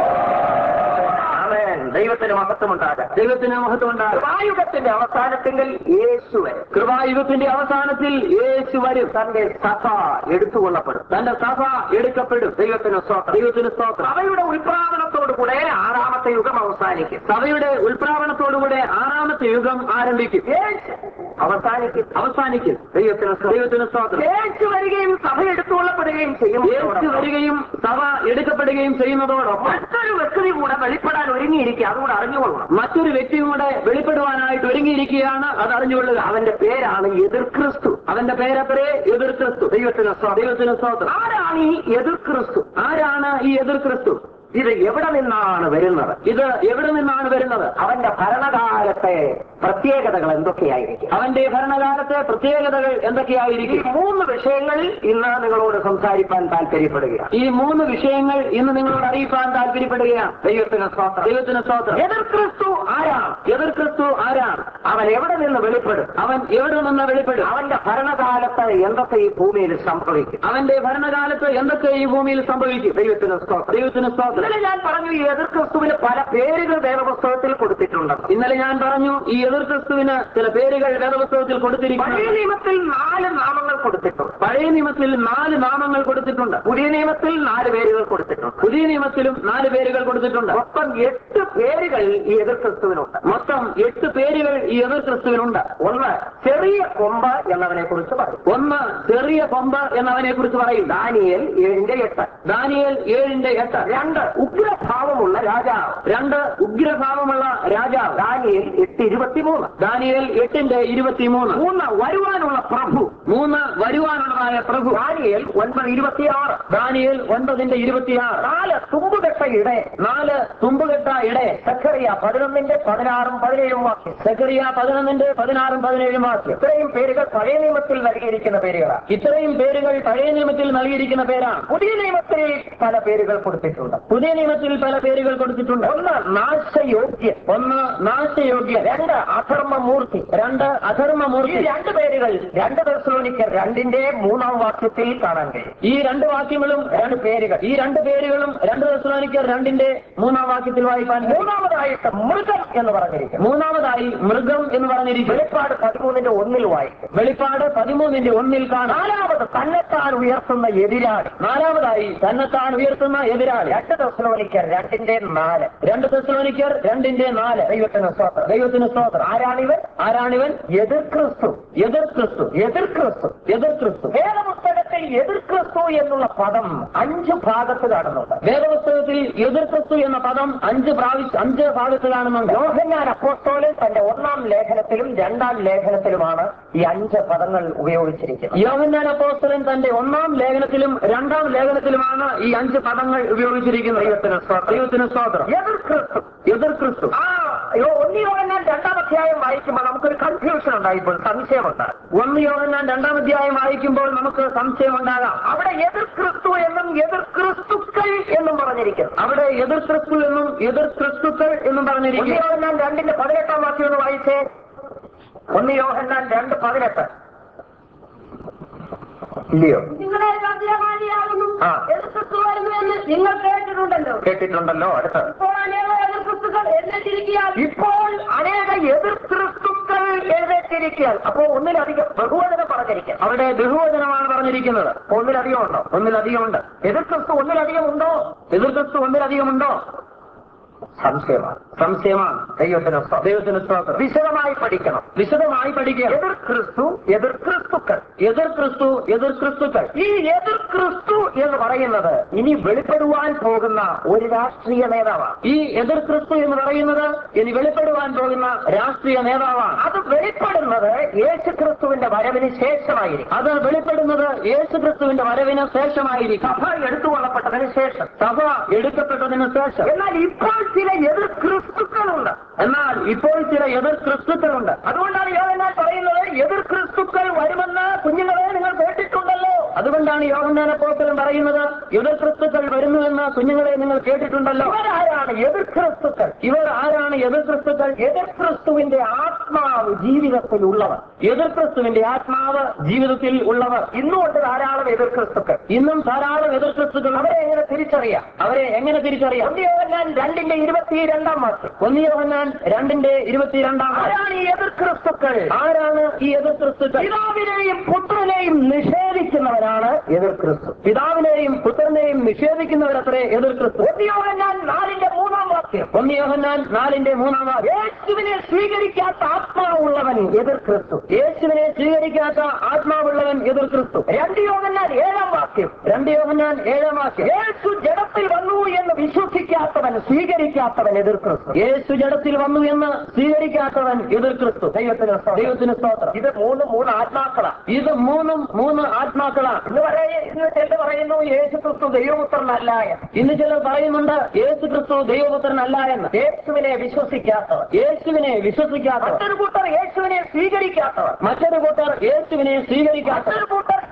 ആമേൻ. ദൈവത്തിന് മഹത്വമുണ്ടാകാം ദൈവത്തിന് മഹത്വം ഉണ്ടാകും കൃപായുഗത്തിന്റെ അവസാനത്തെങ്കിൽ യേശു വരും കൃപായുഗത്തിന്റെ അവസാനത്തിൽ യേശു വരും തന്റെ സഭ എടുത്തുകൊള്ളപ്പെടും തന്റെ സഭ എടുക്കപ്പെടും ദൈവത്തിന് സ്തോത്രം ദൈവത്തിന് സ്തോത്രം സഭയുടെ ഉത്പ്രാവണത്തോടുകൂടെ ആറാമത്തെ യുഗം അവസാനിക്കും സഭയുടെ ഉത്പ്രാവണത്തോടുകൂടെ ആറാമത്തെ യുഗം ആരംഭിക്കും യേശു അവസാനിക്കും അവസാനിക്കും ദൈവത്തിന് സ്തോത്രം. ദൈവത്തിന് സ്തോത്രം യേശു വരികയും സഭ എടുത്തുകൊള്ളപ്പെടുകയും ചെയ്യും യേശു വരികയും സഭ എടുക്കപ്പെടുകയും ചെയ്യുന്നതോടൊപ്പം മറ്റൊരു വ്യക്തി കൂടെ വെളിപ്പെടാൻ ഒരുങ്ങിയിരിക്കുക അതുകൂടെ അറിഞ്ഞുകൊള്ളണം മറ്റൊരു വ്യക്തിയും കൂടെ വെളിപ്പെടുവാനായിട്ട് ഒരുങ്ങിയിരിക്കുകയാണ് അത് അറിഞ്ഞുകൊള്ളുക അവന്റെ പേരാണ് എതിർ ക്രിസ്തു അവന്റെ പേരത്രേ എതിർ ക്രിസ്തു ദൈവത്തിന് സ്തോത്രം. ദൈവത്തിന് സ്തോത്രം ആരാണ് ഈ എതിർ ക്രിസ്തു ആരാണ് ഈ എതിർ ക്രിസ്തു ഇത് എവിടെ നിന്നാണ് വരുന്നത് ഇത് എവിടെ നിന്നാണ് വരുന്നത് അവന്റെ ഭരണകാലത്തെ പ്രത്യേകതകൾ എന്തൊക്കെയായിരിക്കും അവന്റെ ഭരണകാലത്തെ പ്രത്യേകതകൾ ഈ എന്തൊക്കെയായിരിക്കും മൂന്ന് വിഷയങ്ങളിൽ ഇന്ന് നിങ്ങളോട് സംസാരിക്കാൻ താല്പര്യപ്പെടുകയാണ് ഈ മൂന്ന് വിഷയങ്ങൾ ഇന്ന് നിങ്ങളോട് അറിയിക്കാൻ താല്പര്യപ്പെടുകയാണ് ദൈവത്തിന് സ്തോത്രം ദൈവത്തിന് സ്തോത്രം എതിർ ക്രിസ്തു ആരാണ് എതിർ ക്രിസ്തു ആരാണ് അവൻ എവിടെ നിന്ന് വെളിപ്പെടും അവൻ എവിടെ നിന്ന് വെളിപ്പെടും അവന്റെ ഭരണകാലത്ത് എന്തൊക്കെ ഈ ഭൂമിയിൽ സംഭവിക്കും അവന്റെ ഭരണകാലത്ത് എന്തൊക്കെ ഈ ഭൂമിയിൽ സംഭവിക്കും ദൈവത്തിന് സ്തോത്രം ദൈവത്തിന് സ്തോത്രം ഇന്നലെ ഞാൻ പറഞ്ഞു ഈ എതിർ ക്രിസ്തുവിന് പല പേരുകൾ വേദപുസ്തകത്തിൽ കൊടുത്തിട്ടുണ്ട് ഇന്നലെ ഞാൻ പറഞ്ഞു ഈ എതിർ എതിർ ക്രിസ്തുവിന് ചില പേരുകൾ വേദപുസ്തകത്തിൽ പഴയ കൊടുത്തിരിക്കുന്നു നിയമത്തിൽ നാല് നാമങ്ങൾ കൊടുത്തിട്ടുണ്ട് പഴയ നിയമത്തിൽ നാല് നാമങ്ങൾ കൊടുത്തിട്ടുണ്ട് പുതിയ നിയമത്തിൽ നാല് പേരുകൾ കൊടുത്തിട്ടുണ്ട് പുതിയ നിയമത്തിലും നാല് പേരുകൾ കൊടുത്തിട്ടുണ്ട് മൊത്തം എട്ട് പേരുകൾ ഈ എതിർ ക്രിസ്തുവിനുണ്ട് മൊത്തം എട്ട് പേരുകൾ ഈ എതിർ ക്രിസ്തുവിനുണ്ട് ഒന്ന് ചെറിയ കൊമ്പ് എന്നവനെ കുറിച്ച് പറയും ഒന്ന് ചെറിയ കൊമ്പ് എന്നവനെ കുറിച്ച് പറയും ദാനിയേൽ ഏഴിന്റെ എട്ട് ദാനിയേൽ ഏഴിന്റെ എട്ട് രണ്ട് ഉഗ്രഭാവമുള്ള രാജാവ് രണ്ട് ഉഗ്രഭാവമുള്ള രാജാവ് ദാനിയേൽ എട്ട് ഇരുപത്തിമൂന്ന് ദാനിയേൽ എട്ടിന്റെ ഇരുപത്തിമൂന്ന് മൂന്ന് വരുവാനുള്ള പ്രഭു മൂന്ന് വരുവാനുള്ളതായ പ്രഭു ദാനിയേൽ ഒൻപത് ഇരുപത്തിയാറ് ദാനിയേൽ ഒൻപതിന്റെ ഇരുപത്തിയാറ് നാല് തുമ്പുകെട്ട ഇടേ നാല് തുമ്പുകെട്ട ഇടേ സഖറിയ പതിനൊന്നിന്റെ പതിനാറും പതിനേഴും വാക്യം സെക്രിയ പതിനൊന്നിന്റെ പതിനാറും പതിനേഴും വാക്യം ഇത്രയും പേരുകൾ പഴയ നിയമത്തിൽ നൽകിയിരിക്കുന്ന പേരുകളാണ് ഇത്രയും പേരുകൾ പഴയ നിയമത്തിൽ നൽകിയിരിക്കുന്ന പേരാണ് പുതിയ നിയമത്തിൽ പല പേരുകൾ കൊടുത്തിട്ടുണ്ട് പുതിയ നിയമത്തിൽ പല പേരുകൾ കൊടുത്തിട്ടുണ്ട് ഒന്ന് നാശയോഗ്യൻ ഒന്ന് നാശയോഗ്യ രണ്ട് അധർമ്മമൂർത്തി രണ്ട് ഈ അധർമ്മമൂർത്തി രണ്ട് പേരുകൾ രണ്ട് ദർശനോനിക്കർ രണ്ടിന്റെ മൂന്നാം വാക്യത്തിൽ കാണാൻ കഴിയും ഈ രണ്ട് വാക്യങ്ങളും രണ്ട് പേരുകൾ ഈ രണ്ട് പേരുകളും രണ്ട് ദശാനിക്കർ രണ്ടിന്റെ മൂന്നാം വാക്യത്തിൽ വായിക്കാൻ കഴിയും. മൂന്നാമതായിട്ട് മൃഗം എന്ന് പറഞ്ഞിരിക്കുന്നു മൂന്നാമതായി മൃഗം എന്ന് പറഞ്ഞിരിക്കും വെളിപ്പാട് പതിമൂന്നിന്റെ ഒന്നിൽ വായിക്കും വെളിപ്പാട് പതിമൂന്നിന്റെ ഒന്നിൽ കാണാം നാലാമത് തന്നെത്താൻ ഉയർത്തുന്ന എതിരാളി നാലാമതായി തന്നെത്താൻ ഉയർത്തുന്ന എതിരാളി രണ്ട് ദർശനോനിക്കർ രണ്ടിന്റെ നാല് രണ്ട് ദശാനിക്കർ രണ്ടിന്റെ നാല് ദൈവത്തിന് സ്വാതന്ത്ര്യം ദൈവത്തിന് സ്തോത്രം ആരാണിവൻ ആരാണിവൻ എതിർ ക്രിസ്തു എതിർ ക്രിസ്തു എതിർ ക്രിസ്തു എതിർ ക്രിസ്തു വേദപുസ്തകത്തിൽ എതിർ ക്രിസ്തു എന്നുള്ള പദം അഞ്ച് ഭാഗത്ത് കാണുന്നുണ്ട് വേദപുസ്തകത്തിൽ എതിർ ക്രിസ്തു എന്ന പദം അഞ്ച് പ്രാവശ്യം അഞ്ച് ഭാഗത്ത് കാണുന്നുണ്ട് യോഹന്നാൻ അപ്പോസ്തോലൻ തന്റെ ഒന്നാം ലേഖനത്തിലും രണ്ടാം ലേഖനത്തിലുമാണ് ഈ അഞ്ച് പദങ്ങൾ ഉപയോഗിച്ചിരിക്കുന്നത് യോഹന്നാൻ അപ്പോസ്തലൻ തന്റെ ഒന്നാം ലേഖനത്തിലും രണ്ടാം ലേഖനത്തിലുമാണ് ഈ അഞ്ച് പദങ്ങൾ ഉപയോഗിച്ചിരിക്കുന്നത് ദൈവത്തിന് സ്തോത്രം. ദൈവത്തിന് സ്തോത്രം എതിർ ക്രിസ്തു എതിർ ക്രിസ്തു ആ യോ ഒന്നി യോഹന്നാൻ രണ്ടാം അധ്യായം വായിക്കുമ്പോൾ നമുക്കൊരു കൺഫ്യൂഷൻ ഉണ്ടായിപ്പോൾ സംശയമുണ്ട് ഒന്ന് യോഹന്നാൻ രണ്ടാം അധ്യായം വായിക്കുമ്പോൾ നമുക്ക് സംശയമുണ്ടാകാം അവിടെ എതിർ ക്രിസ്തു എന്നും എതിർ ക്രിസ്തുക്കൾ എന്നും പറഞ്ഞിരിക്കുന്നു അവിടെ എതിർ ക്രിസ്തു എന്നും എതിർ ക്രിസ്തുക്കൾ എന്നും ഒന്ന് പറഞ്ഞിരിക്കുന്നു യോഹന്നാൻ രണ്ടിന്റെ പതിനെട്ടാം വാക്യം ഒന്ന് വായിച്ചേ ഒന്ന് യോഹന്നാൻ രണ്ട് പതിനെട്ട് ഇല്ലയോ നിങ്ങളെ സത്യമാനിയാകുന്നു ആ. എതിർക്രിസ്തു വരുന്നു എന്ന് നിങ്ങൾ കേട്ടിട്ടുണ്ടല്ലോ കേട്ടിട്ടുണ്ടല്ലോ അടുത്ത് ഇപ്പോൾ അനേക എതിർക്രിസ്തുക്കൾ എന്നെത്തിരിക്കാൻ ഇപ്പോൾ അനേക എതിർ ക്രിസ്തുക്കൾ എഴുന്നേറ്റിരിക്കാൻ അപ്പോ ഒന്നിലധികം ബഹുവചനം പറഞ്ഞിരിക്കാം അവിടെ ബഹുവചനമാണ് പറഞ്ഞിരിക്കുന്നത് ഒന്നിലധികം ഉണ്ടോ ഒന്നിലധികമുണ്ട് എതിർ ക്രിസ്തു ഒന്നിലധികം ഉണ്ടോ എതിർ ക്രിസ്തു ഒന്നിലധികമുണ്ടോ സംശയമാണ് സംശയമാണ് ദൈവത്തിന് സ്തോത്രം. ദൈവത്തിന് സ്തോത്രം വിശദമായി പഠിക്കണം വിശദമായി പഠിക്കുക എതിർ ക്രിസ്തു എതിർ ക്രിസ്തുക്കൾ എതിർ ക്രിസ്തു എതിർ ക്രിസ്തുക്കൾ ഈ എതിർ ക്രിസ്തു എന്ന് പറയുന്നത് ഇനി വെളിപ്പെടുവാൻ പോകുന്ന ഒരു രാഷ്ട്രീയ നേതാവാണ് ഈ എതിർ ക്രിസ്തു എന്ന് പറയുന്നത് ഇനി വെളിപ്പെടുവാൻ പോകുന്ന രാഷ്ട്രീയ നേതാവാണ് അത് വെളിപ്പെടുന്നത് യേശു ക്രിസ്തുവിന്റെ വരവിന് ശേഷമായിരിക്കും അത് വെളിപ്പെടുന്നത് യേശു ക്രിസ്തുവിന്റെ വരവിന് ശേഷമായിരിക്കും സഭ എടുത്തുകൊള്ളപ്പെട്ടതിന് ശേഷം സഭ എടുക്കപ്പെട്ടതിന് ശേഷം എന്നാൽ ഇപ്പോൾ ചില എതിർ ക്രിസ്തുക്കളുണ്ട് എന്നാൽ ഇപ്പോൾ ചില എതിർ ക്രിസ്തുക്കളുണ്ട് അതുകൊണ്ടാണ് യോഹന്നാൻ പറയുന്നത് എതിർ ക്രിസ്തുക്കൾ വരുമെന്ന് കുഞ്ഞുങ്ങളെ നിങ്ങൾ കേട്ടിട്ടുണ്ടല്ലോ അതുകൊണ്ടാണ് യോഹന്നാൻ അപ്പോസ്തലൻ പറയുന്നത് എതിർ ക്രിസ്തുക്കൾ വരുന്നുവെന്ന് കുഞ്ഞുങ്ങളെ നിങ്ങൾ കേട്ടിട്ടുണ്ടല്ലോ ഇവരാരാണ് എതിർ ക്രിസ്തുക്കൾ ഇവർ ആരാണ് എതിർ ക്രിസ്തുക്കൾ എതിർ ക്രിസ്തുവിന്റെ ആത്മാവ് ജീവിതത്തിൽ ഉള്ളവർ എതിർ ക്രിസ്തുവിന്റെ ആത്മാവ് ജീവിതത്തിൽ ഉള്ളവർ ഇന്നുകൊണ്ട് ധാരാളം എതിർ ക്രിസ്തുക്കൾ ഇന്നും ധാരാളം എതിർ ക്രിസ്തുക്കൾ അവരെ എങ്ങനെ തിരിച്ചറിയാം അവരെ എങ്ങനെ തിരിച്ചറിയാം ഒന്ന് യോഹന്നാൻ രണ്ടിന്റെ ഇരുപത്തിരണ്ടാം വാക്യം ഒന്ന് യോഹന്നാൻ രണ്ടിന്റെ ഇരുപത്തിരണ്ടാം വാക്യം. ആരാണ് ഈ എതിർ ക്രിസ്തുക്കൾ ആരാണ് ഈ എതിർ ക്രിസ്തുക്കൾ പിതാവിനെയും പുത്രനെയും നിഷേധിക്കുന്നവരാണ് എതിർ ക്രിസ്തു പിതാവിനെയും പുത്രനെയും നിഷേധിക്കുന്നവരത്രേ എതിർ ക്രിസ്തു ഒന്ന് യോഹന്നാൻ നാലിന്റെ മൂന്നാം വാക്യം ഒന്ന് യോഹന്നാൻ നാലിന്റെ മൂന്നാം വാക്യം യേശുവിനെ സ്വീകരിക്കാത്ത ആത്മാവുള്ളവൻ എതിർ ക്രിസ്തു യേശുവിനെ സ്വീകരിക്കാത്ത ആത്മാവുള്ളവൻ എതിർ ക്രിസ്തു രണ്ട് യോഹന്നാൻ ഏഴാം വാക്യം രണ്ട് യോഹന്നാൻ ഏഴാം വാക്യം യേശു ജഡത്തിൽ വന്നു എന്ന് വിശ്വസിക്കാത്തവൻ സ്വീകരിക്കാത്തവൻ എതിർ ക്രിസ്തു യേശു ജഡത്തിൽ വന്നു എന്ന് സ്വീകരിക്കാത്തവൻ എതിർ ക്രിസ്തു ദൈവത്തിന് സ്തോത്രം. ദൈവത്തിന് സ്തോത്രം ഇത് മൂന്ന് മൂന്ന് ആത്മാക്കളാ ഇത് മൂന്നും മൂന്ന് ആത്മാക്കളാണ് ഇന്ന് പറയ ഇന്ന് ചിലർ പറയുന്നു യേശു ക്രിസ്തു ദൈവപുത്രനല്ല എന്ന് ഇന്ന് ചിലർ പറയുന്നുണ്ട് യേശു ക്രിസ്തു ദൈവപുത്രനല്ല എന്ന് യേശുവിനെ വിശ്വസിക്കാത്തവർ യേശുവിനെ വിശ്വസിക്കാത്തവർ മറ്റൊരു കൂട്ടർ യേശുവിനെ സ്വീകരിക്കാത്തവർ മറ്റൊരു കൂട്ടർ യേശുവിനെ സ്വീകരിക്കാത്തവർ മറ്റൊരു കൂട്ടർ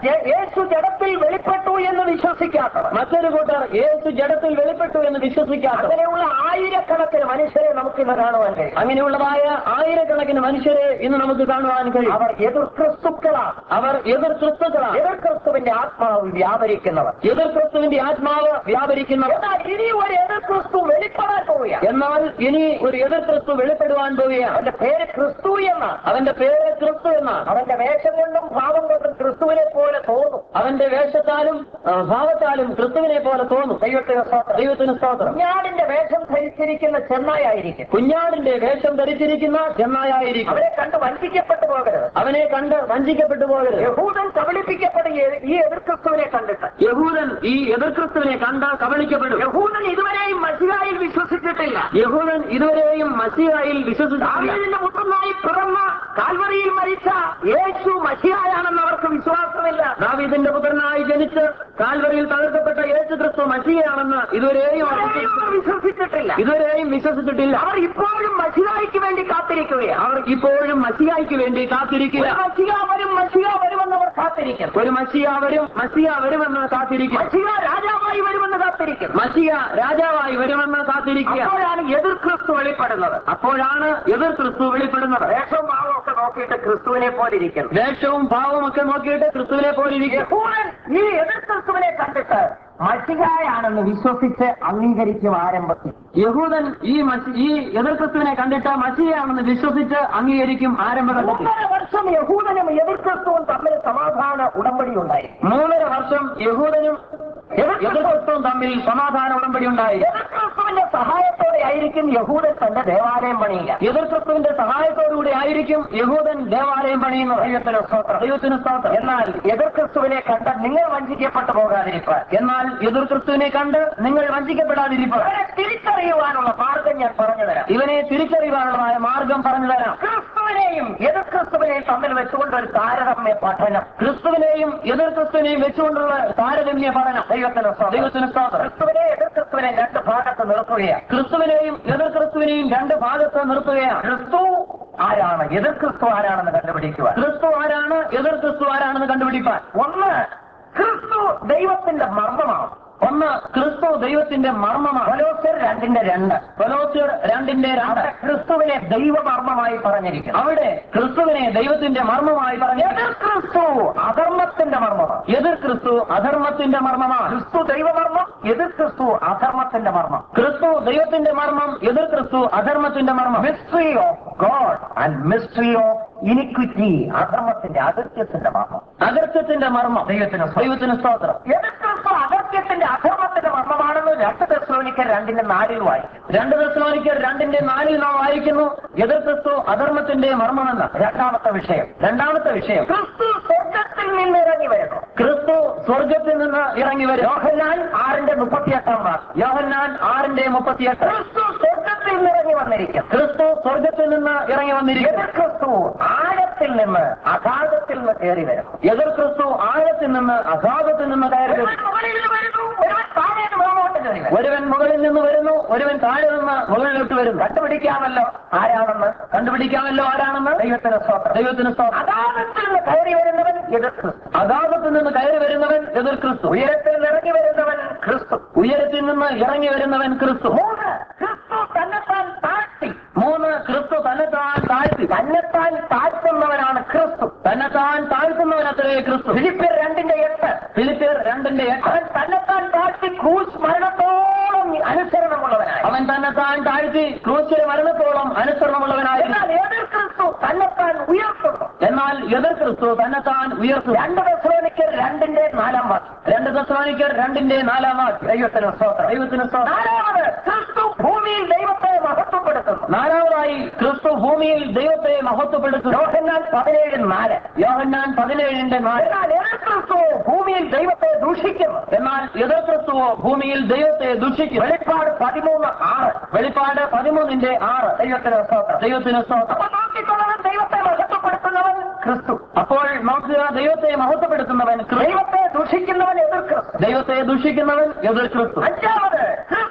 ജ- യേശു ജഡത്തിൽ വെളിപ്പെട്ടു എന്ന് വിശ്വസിക്കാത്തവർ മറ്റൊരു കൂട്ടർ യേശു ജഡത്തിൽ വെളിപ്പെട്ടു എന്ന് വിശ്വസിക്കാത്ത അങ്ങനെയുള്ള ആയിരക്കണക്കിന് മനുഷ്യരെ നമുക്ക് ഇന്ന് കാണുവാൻ കഴിയും അങ്ങനെയുള്ളതായ ആയിരക്കണക്കിന് മനുഷ്യരെ ഇന്ന് നമുക്ക് കാണുവാൻ കഴിയും അവർ എതിർ ക്രിസ്തുക്കളാണ് അവർ എതിർ ക്രിസ്തുക്കളാണ് എതിർ ക്രിസ്തുവിന്റെ ആത്മാവ് വ്യാപരിക്കുന്നവർ എതിർ ക്രിസ്തുവിന്റെ ആത്മാവ് വ്യാപരിക്കുന്നവർ എന്നാൽ ഇനി ഒരു എതിർ ക്രിസ്തു വെളിപ്പെടാൻ പോവുകയാണ് എന്നാൽ ഇനി ഒരു എതിർ ക്രിസ്തു വെളിപ്പെടുവാൻ പോവുകയാണ് അവന്റെ പേര് ക്രിസ്തു എന്നാണ് അവന്റെ പേര് ക്രിസ്തു എന്നാണ് അവന്റെ വേഷം കൊണ്ടും ഭാവം കൊണ്ടും ക്രിസ്തുവിനെ പോലെ തോന്നും അവന്റെ വേഷത്താലും ആ, ഭാവത്താലും ക്രിസ്തുവിനെ പോലെ തോന്നും ദൈവത്തിന് സ്തോത്രം ദൈവത്തിന് സ്തോത്രം കുഞ്ഞാടിന്റെ വേഷം ധരിച്ചിരിക്കുന്ന ചെന്നായായിരിക്കും കുഞ്ഞാടിന്റെ വേഷം ധരിച്ചിരിക്കുന്ന ചെന്നായായിരിക്കും അവരെ കണ്ട് വഞ്ചിക്കപ്പെട്ടു പോകരുത് അവനെ കണ്ട് വഞ്ചിക്കപ്പെട്ടു പോകരുത് യഹൂദൻ കബളിപ്പിക്കപ്പെടുക ഈ എതിർ ക്രിസ്തുവിനെ കണ്ടിട്ട് യഹൂദൻ ഈ എതിർ ക്രിസ്തുവിനെ കണ്ട് കബളിക്കപ്പെടും യഹൂദൻ ഇതുവരെയും മസിഹായിൽ വിശ്വസിച്ചിട്ടില്ല യഹൂദൻ ഇതുവരെയും മസിയായിൽ വിശ്വസിച്ചിട്ടില്ല ദാവീദിന്റെ പുത്രനായി പിറന്ന കാൽവറിയിൽ മരിച്ച യേശു മസിഹായാണെന്ന് അവർക്ക് വിശ്വാസമില്ല ദാവീദിന്റെ പുത്രനായി ജനിച്ച് കാൽവരിയിൽ തകർക്കപ്പെട്ട യേശു ക്രിസ്തു മസിയാണെന്ന് ഇതുവരെയും അവർ ഇതുവരെയും അവർ വിശ്വസിച്ചിട്ടില്ല ഇതുവരെയും വിശ്വസിച്ചിട്ടില്ല അവർ ഇപ്പോഴും മസിഹായ്ക്ക് വേണ്ടി കാത്തിരിക്കുകയാണ് അവർ ഇപ്പോഴും മസിയായ്ക്ക് വേണ്ടി കാത്തിരിക്കുക ഒരു മസിഹ വരും മസിഹ വരുമെന്ന് അവർ കാത്തിരിക്കുന്നു ഒരു മസിയ വരും മസിയ വരുമെന്ന് കാത്തിരിക്കുക മസിഹ രാജാവായി വരുമെന്ന് കാത്തിരിക്കുന്നു മസിയ രാജാവായി വരുമെന്ന് കാത്തിരിക്കുക അപ്പോഴാണ് എതിർ ക്രിസ്തു വെളിപ്പെടുന്നത് അപ്പോഴാണ് എതിർ ക്രിസ്തു വെളിപ്പെടുന്നത് വേഷവും ഭാവവും ഒക്കെ നോക്കിയിട്ട് ക്രിസ്തുവിനെ പോലെ ഇരിക്കുന്നു വേഷവും ഭാവവും ഒക്കെ നോക്കിയിട്ട് ക്രിസ്തുവിനെ പോലെ ഇരിക്കും യഹൂദൻ ഈ എതിർ ക്രിസ്തുവിനെ കണ്ടിട്ട് മഷികായാണെന്ന് വിശ്വസിച്ച് അംഗീകരിക്കും ആരംഭത്തിൽ യഹൂദൻ ഈ മസി- ഈ എതിർ ക്രിസ്തുവിനെ കണ്ടിട്ട് മസിയാണെന്ന് വിശ്വസിച്ച് അംഗീകരിക്കും ആരംഭഘട്ടത്തിൽ മൂന്നര വർഷം യഹൂദനും എതിർ ക്രിസ്തുവും തമ്മിൽ സമാധാന ഉടമ്പടി ഉണ്ടായി മൂന്നര വർഷം യഹൂദനും എതിർ ക്രിസ്തുവും തമ്മിൽ സമാധാന ഉടമ്പടി ഉണ്ടായി എതിർ ക്രിസ്തുവിന്റെ സഹായത്തോടെ ആയിരിക്കും യഹൂദൻ തന്റെ ദേവാലയം പണിയുക എതിർ ക്രിസ്തുവിന്റെ സഹായത്തോടുകൂടി ആയിരിക്കും യഹൂദൻ ദേവാലയം പണിയുന്നത് ദൈവത്തിന് സ്തോത്രം ദൈവത്തിന് സ്തോത്രം എന്നാൽ എതിർ ക്രിസ്തുവിനെ കണ്ട് നിങ്ങൾ വഞ്ചിക്കപ്പെട്ടു പോകാതിരിക്കാൻ എന്നാൽ എതിർ ക്രിസ്തുവിനെ കണ്ട് നിങ്ങൾ വഞ്ചിക്കപ്പെടാതിരിക്കുക അവരെ തിരിച്ചറിയുവാനുള്ള മാർഗം ഞാൻ പറഞ്ഞു തരാം ഇവനെ തിരിച്ചറിയുവാനുള്ളതായ മാർഗം പറഞ്ഞു തരാം ക്രിസ്തുവിനെയും എതിർ ക്രിസ്തുവിനെയും തമ്മിൽ വെച്ചുകൊണ്ട് ഒരു താരതമ്യ പഠനം ക്രിസ്തുവിനെയും എതിർ ക്രിസ്തുവിനെയും വെച്ചുകൊണ്ടുള്ള താരതമ്യ പഠനം ദൈവത്തിന് സ്തോത്രം. ദൈവത്തിന് സ്തോത്രം ക്രിസ്തുവിനെ എതിർ ക്രിസ്തുവിനെ രണ്ട് ഭാഗത്ത് നിർത്തുകയാണ് ക്രിസ്തുവിനെയും എതിർ ക്രിസ്തുവിനെയും രണ്ട് ഭാഗത്ത് നിർത്തുകയാണ് ക്രിസ്തു ആരാണ് എതിർ ക്രിസ്തു ആരാണെന്ന് കണ്ടുപിടിക്കുവാൻ ക്രിസ്തു ആരാണ് എതിർ ക്രിസ്തു ആരാണെന്ന് കണ്ടുപിടിപ്പാൻ ഒന്ന് ക്രിസ്തു ദൈവത്തിന്റെ മർമ്മമാണ് ഒന്ന് ക്രിസ്തു ദൈവത്തിന്റെ മർമ്മമാണ് കൊലോസ്യർ രണ്ടിന്റെ രണ്ട് കൊലോസ്യർ രണ്ടിന്റെ രണ്ട് അവിടെ ക്രിസ്തുവിനെ ദൈവമർമ്മമായി പറഞ്ഞിരിക്കുന്നു അവിടെ ക്രിസ്തുവിനെ ദൈവത്തിന്റെ മർമ്മമായി പറഞ്ഞു എതിർ ക്രിസ്തു അധർമ്മത്തിന്റെ മർമ്മമാണ് എതിർ ക്രിസ്തു അധർമ്മത്തിന്റെ മർമ്മമാണ് ക്രിസ്തു ദൈവമർമ്മം എതിർ ക്രിസ്തു അധർമ്മത്തിന്റെ മർമ്മം ക്രിസ്തു ദൈവത്തിന്റെ മർമ്മം എതിർ ക്രിസ്തു അധർമ്മത്തിന്റെ മർമ്മം mystery of God and mystery of iniquity അധർമ്മത്തിന്റെ അകൃത്യത്തിന്റെ മർമ്മം അകൃത്യത്തിന്റെ മർമ്മം ദൈവത്തിന് സ്തോത്രം. ദൈവത്തിന് സ്തോത്രം എതിർ ക്രിസ്തു അകൃത്യത്തിന്റെ അധർമ്മത്തിന്റെ മർമ്മമാണെന്ന് രണ്ട് തെസ്ലോനിക്കർ രണ്ടിന്റെ നാലിൽ വായിക്കും രണ്ട് ദശലോനിക്കർ രണ്ടിന്റെ നാലിൽ നാം വായിക്കുന്നു എതിർ ക്രിസ്തു അധർമ്മത്തിന്റെ മർമ്മമെന്ന് രണ്ടാമത്തെ വിഷയം രണ്ടാമത്തെ വിഷയം ക്രിസ്തു സ്വർഗത്തിൽ നിന്ന് ഇറങ്ങി വരുന്നു ക്രിസ്തു സ്വർഗത്തിൽ നിന്ന് ഇറങ്ങി വരും യോഹന്നാൻ ആറിന്റെ മുപ്പത്തിയെട്ടാം വാക്യം യോഹന്നാൻ ആറിന്റെ മുപ്പത്തിയെട്ട് ക്രിസ്തു സ്വർഗത്തിൽ നിന്ന് ഇറങ്ങി വന്നിരിക്കും ക്രിസ്തു സ്വർഗത്തിൽ നിന്ന് ഇറങ്ങി വന്നിരിക്കുന്നു എതിർ ക്രിസ്തു ആഴത്തിൽ നിന്ന് അഗാധത്തിൽ നിന്ന് കയറി വരുന്നു എതിർ ക്രിസ്തു ആഴത്തിൽ നിന്ന് അഗാധത്തിൽ നിന്ന് കയറി ഒരുവൻ വരുന്നു മുകളിൽ നിന്ന് വരുന്നു ഒരുവൻ താഴെ നിന്ന് മുകളിലോട്ട് കയറി വരുന്നു ഒരുവൻ മുകളിൽ നിന്ന് വരുന്നു ഒരുവൻ താഴെ നിന്ന് മുകളിലോട്ട് വരുന്നു കണ്ടുപിടിക്കാമല്ലോ ആരാണെന്ന് കണ്ടുപിടിക്കാമല്ലോ ആരാണെന്ന് ദൈവത്തിന് സ്തോത്രം ദൈവത്തിന് സ്തോത്രം അഗാധത്തിൽ നിന്ന് കയറി വരുന്നവൻ എതിർ ക്രിസ്തു അഗാധത്തിൽ നിന്ന് കയറി വരുന്നവൻ എതിർ ക്രിസ്തു ഉയരത്തിൽ നിന്ന് ഇറങ്ങി വരുന്നവൻ ക്രിസ്തു ഉയരത്തിൽ നിന്ന് ഇറങ്ങി വരുന്നവൻ ക്രിസ്തു മൂന്ന് ക്രിസ്തു തന്നെത്താൻ താഴ്ത്തി മൂന്ന് ക്രിസ്തു തന്നെത്താൻ താഴ്ത്തി തന്നെത്താൻ താഴ്ത്തുന്നവനാണ് ക്രിസ്തു തന്നെത്താൻ താഴ്ത്തുന്നവനത്രേ ക്രിസ്തു ഫിലിപ്പിയർ രണ്ടിന്റെ എട്ട് ഫിലിപ്പിയർ രണ്ടിന്റെ എട്ട് അവൻ തന്നെത്താൻ താഴ്ത്തി ക്രൂശ് മരണത്തോളം അനുസരണമുള്ളവനായി അവൻ തന്നെത്താൻ താഴ്ത്തി ക്രൂശിലെ മരണത്തോളം അനുസരണമുള്ളവനായിരുന്നു എന്നാൽ എതിർ ക്രിസ്തു തന്നെത്താൻ ഉയർത്തുന്നു എന്നാൽ എതിർ ക്രിസ്തു തന്നെത്താൻ ഉയർത്തും രണ്ട് ദശലോനിക്കർ രണ്ടിന്റെ നാലാം വാക്യം രണ്ട് ദശവാനിക്കർ രണ്ടിന്റെ നാലാം വാക്യം ദൈവത്തിന് സ്തോത്രം ദൈവത്തിന് സ്തോത്രം. നാലാമത് ക്രിസ്തു ഭൂമിയിൽ ദൈവത്തെ മഹത്വപ്പെടുത്തുന്നു നാലാമതായി ക്രിസ്തു ഭൂമിയിൽ ദൈവത്തെ മഹത്വപ്പെടുത്തുന്നു യോഹന്നാൻ പതിനേഴ് നാല് യോഹന്നാൻ പതിനേഴിന്റെ നാല് എന്നാൽ എതിർ ക്രിസ്തു ഭൂമിയിൽ ദൈവത്തെ ദൂഷിക്കുന്നു എന്നാൽ എതിർ ക്രിസ്തുവോ ഭൂമിയിൽ ദൈവത്തെ ദുഷിക്കും വെളിപ്പാട് പതിമൂന്ന് ആറ് വെളിപ്പാട് പതിമൂന്നിന്റെ ആറ് ദൈവത്തിന് സ്തോത്രം ദൈവത്തിന് സ്തോത്രം അപ്പൊ നോക്കിക്കൊള്ളവൻ ദൈവത്തെ മഹത്വപ്പെടുത്തുന്നവൻ ക്രിസ്തു അപ്പോൾ നോക്കുക ദൈവത്തെ മഹത്വപ്പെടുത്തുന്നവൻ ക്രിസ്തു ദൈവത്തെ ദൂഷിക്കുന്നവൻ എതിർ ക്രിസ്തു ദൈവത്തെ ദുഷിക്കുന്നവൻ എതിർ ക്രിസ്തു അഞ്ചാമത് ക്രിസ്തു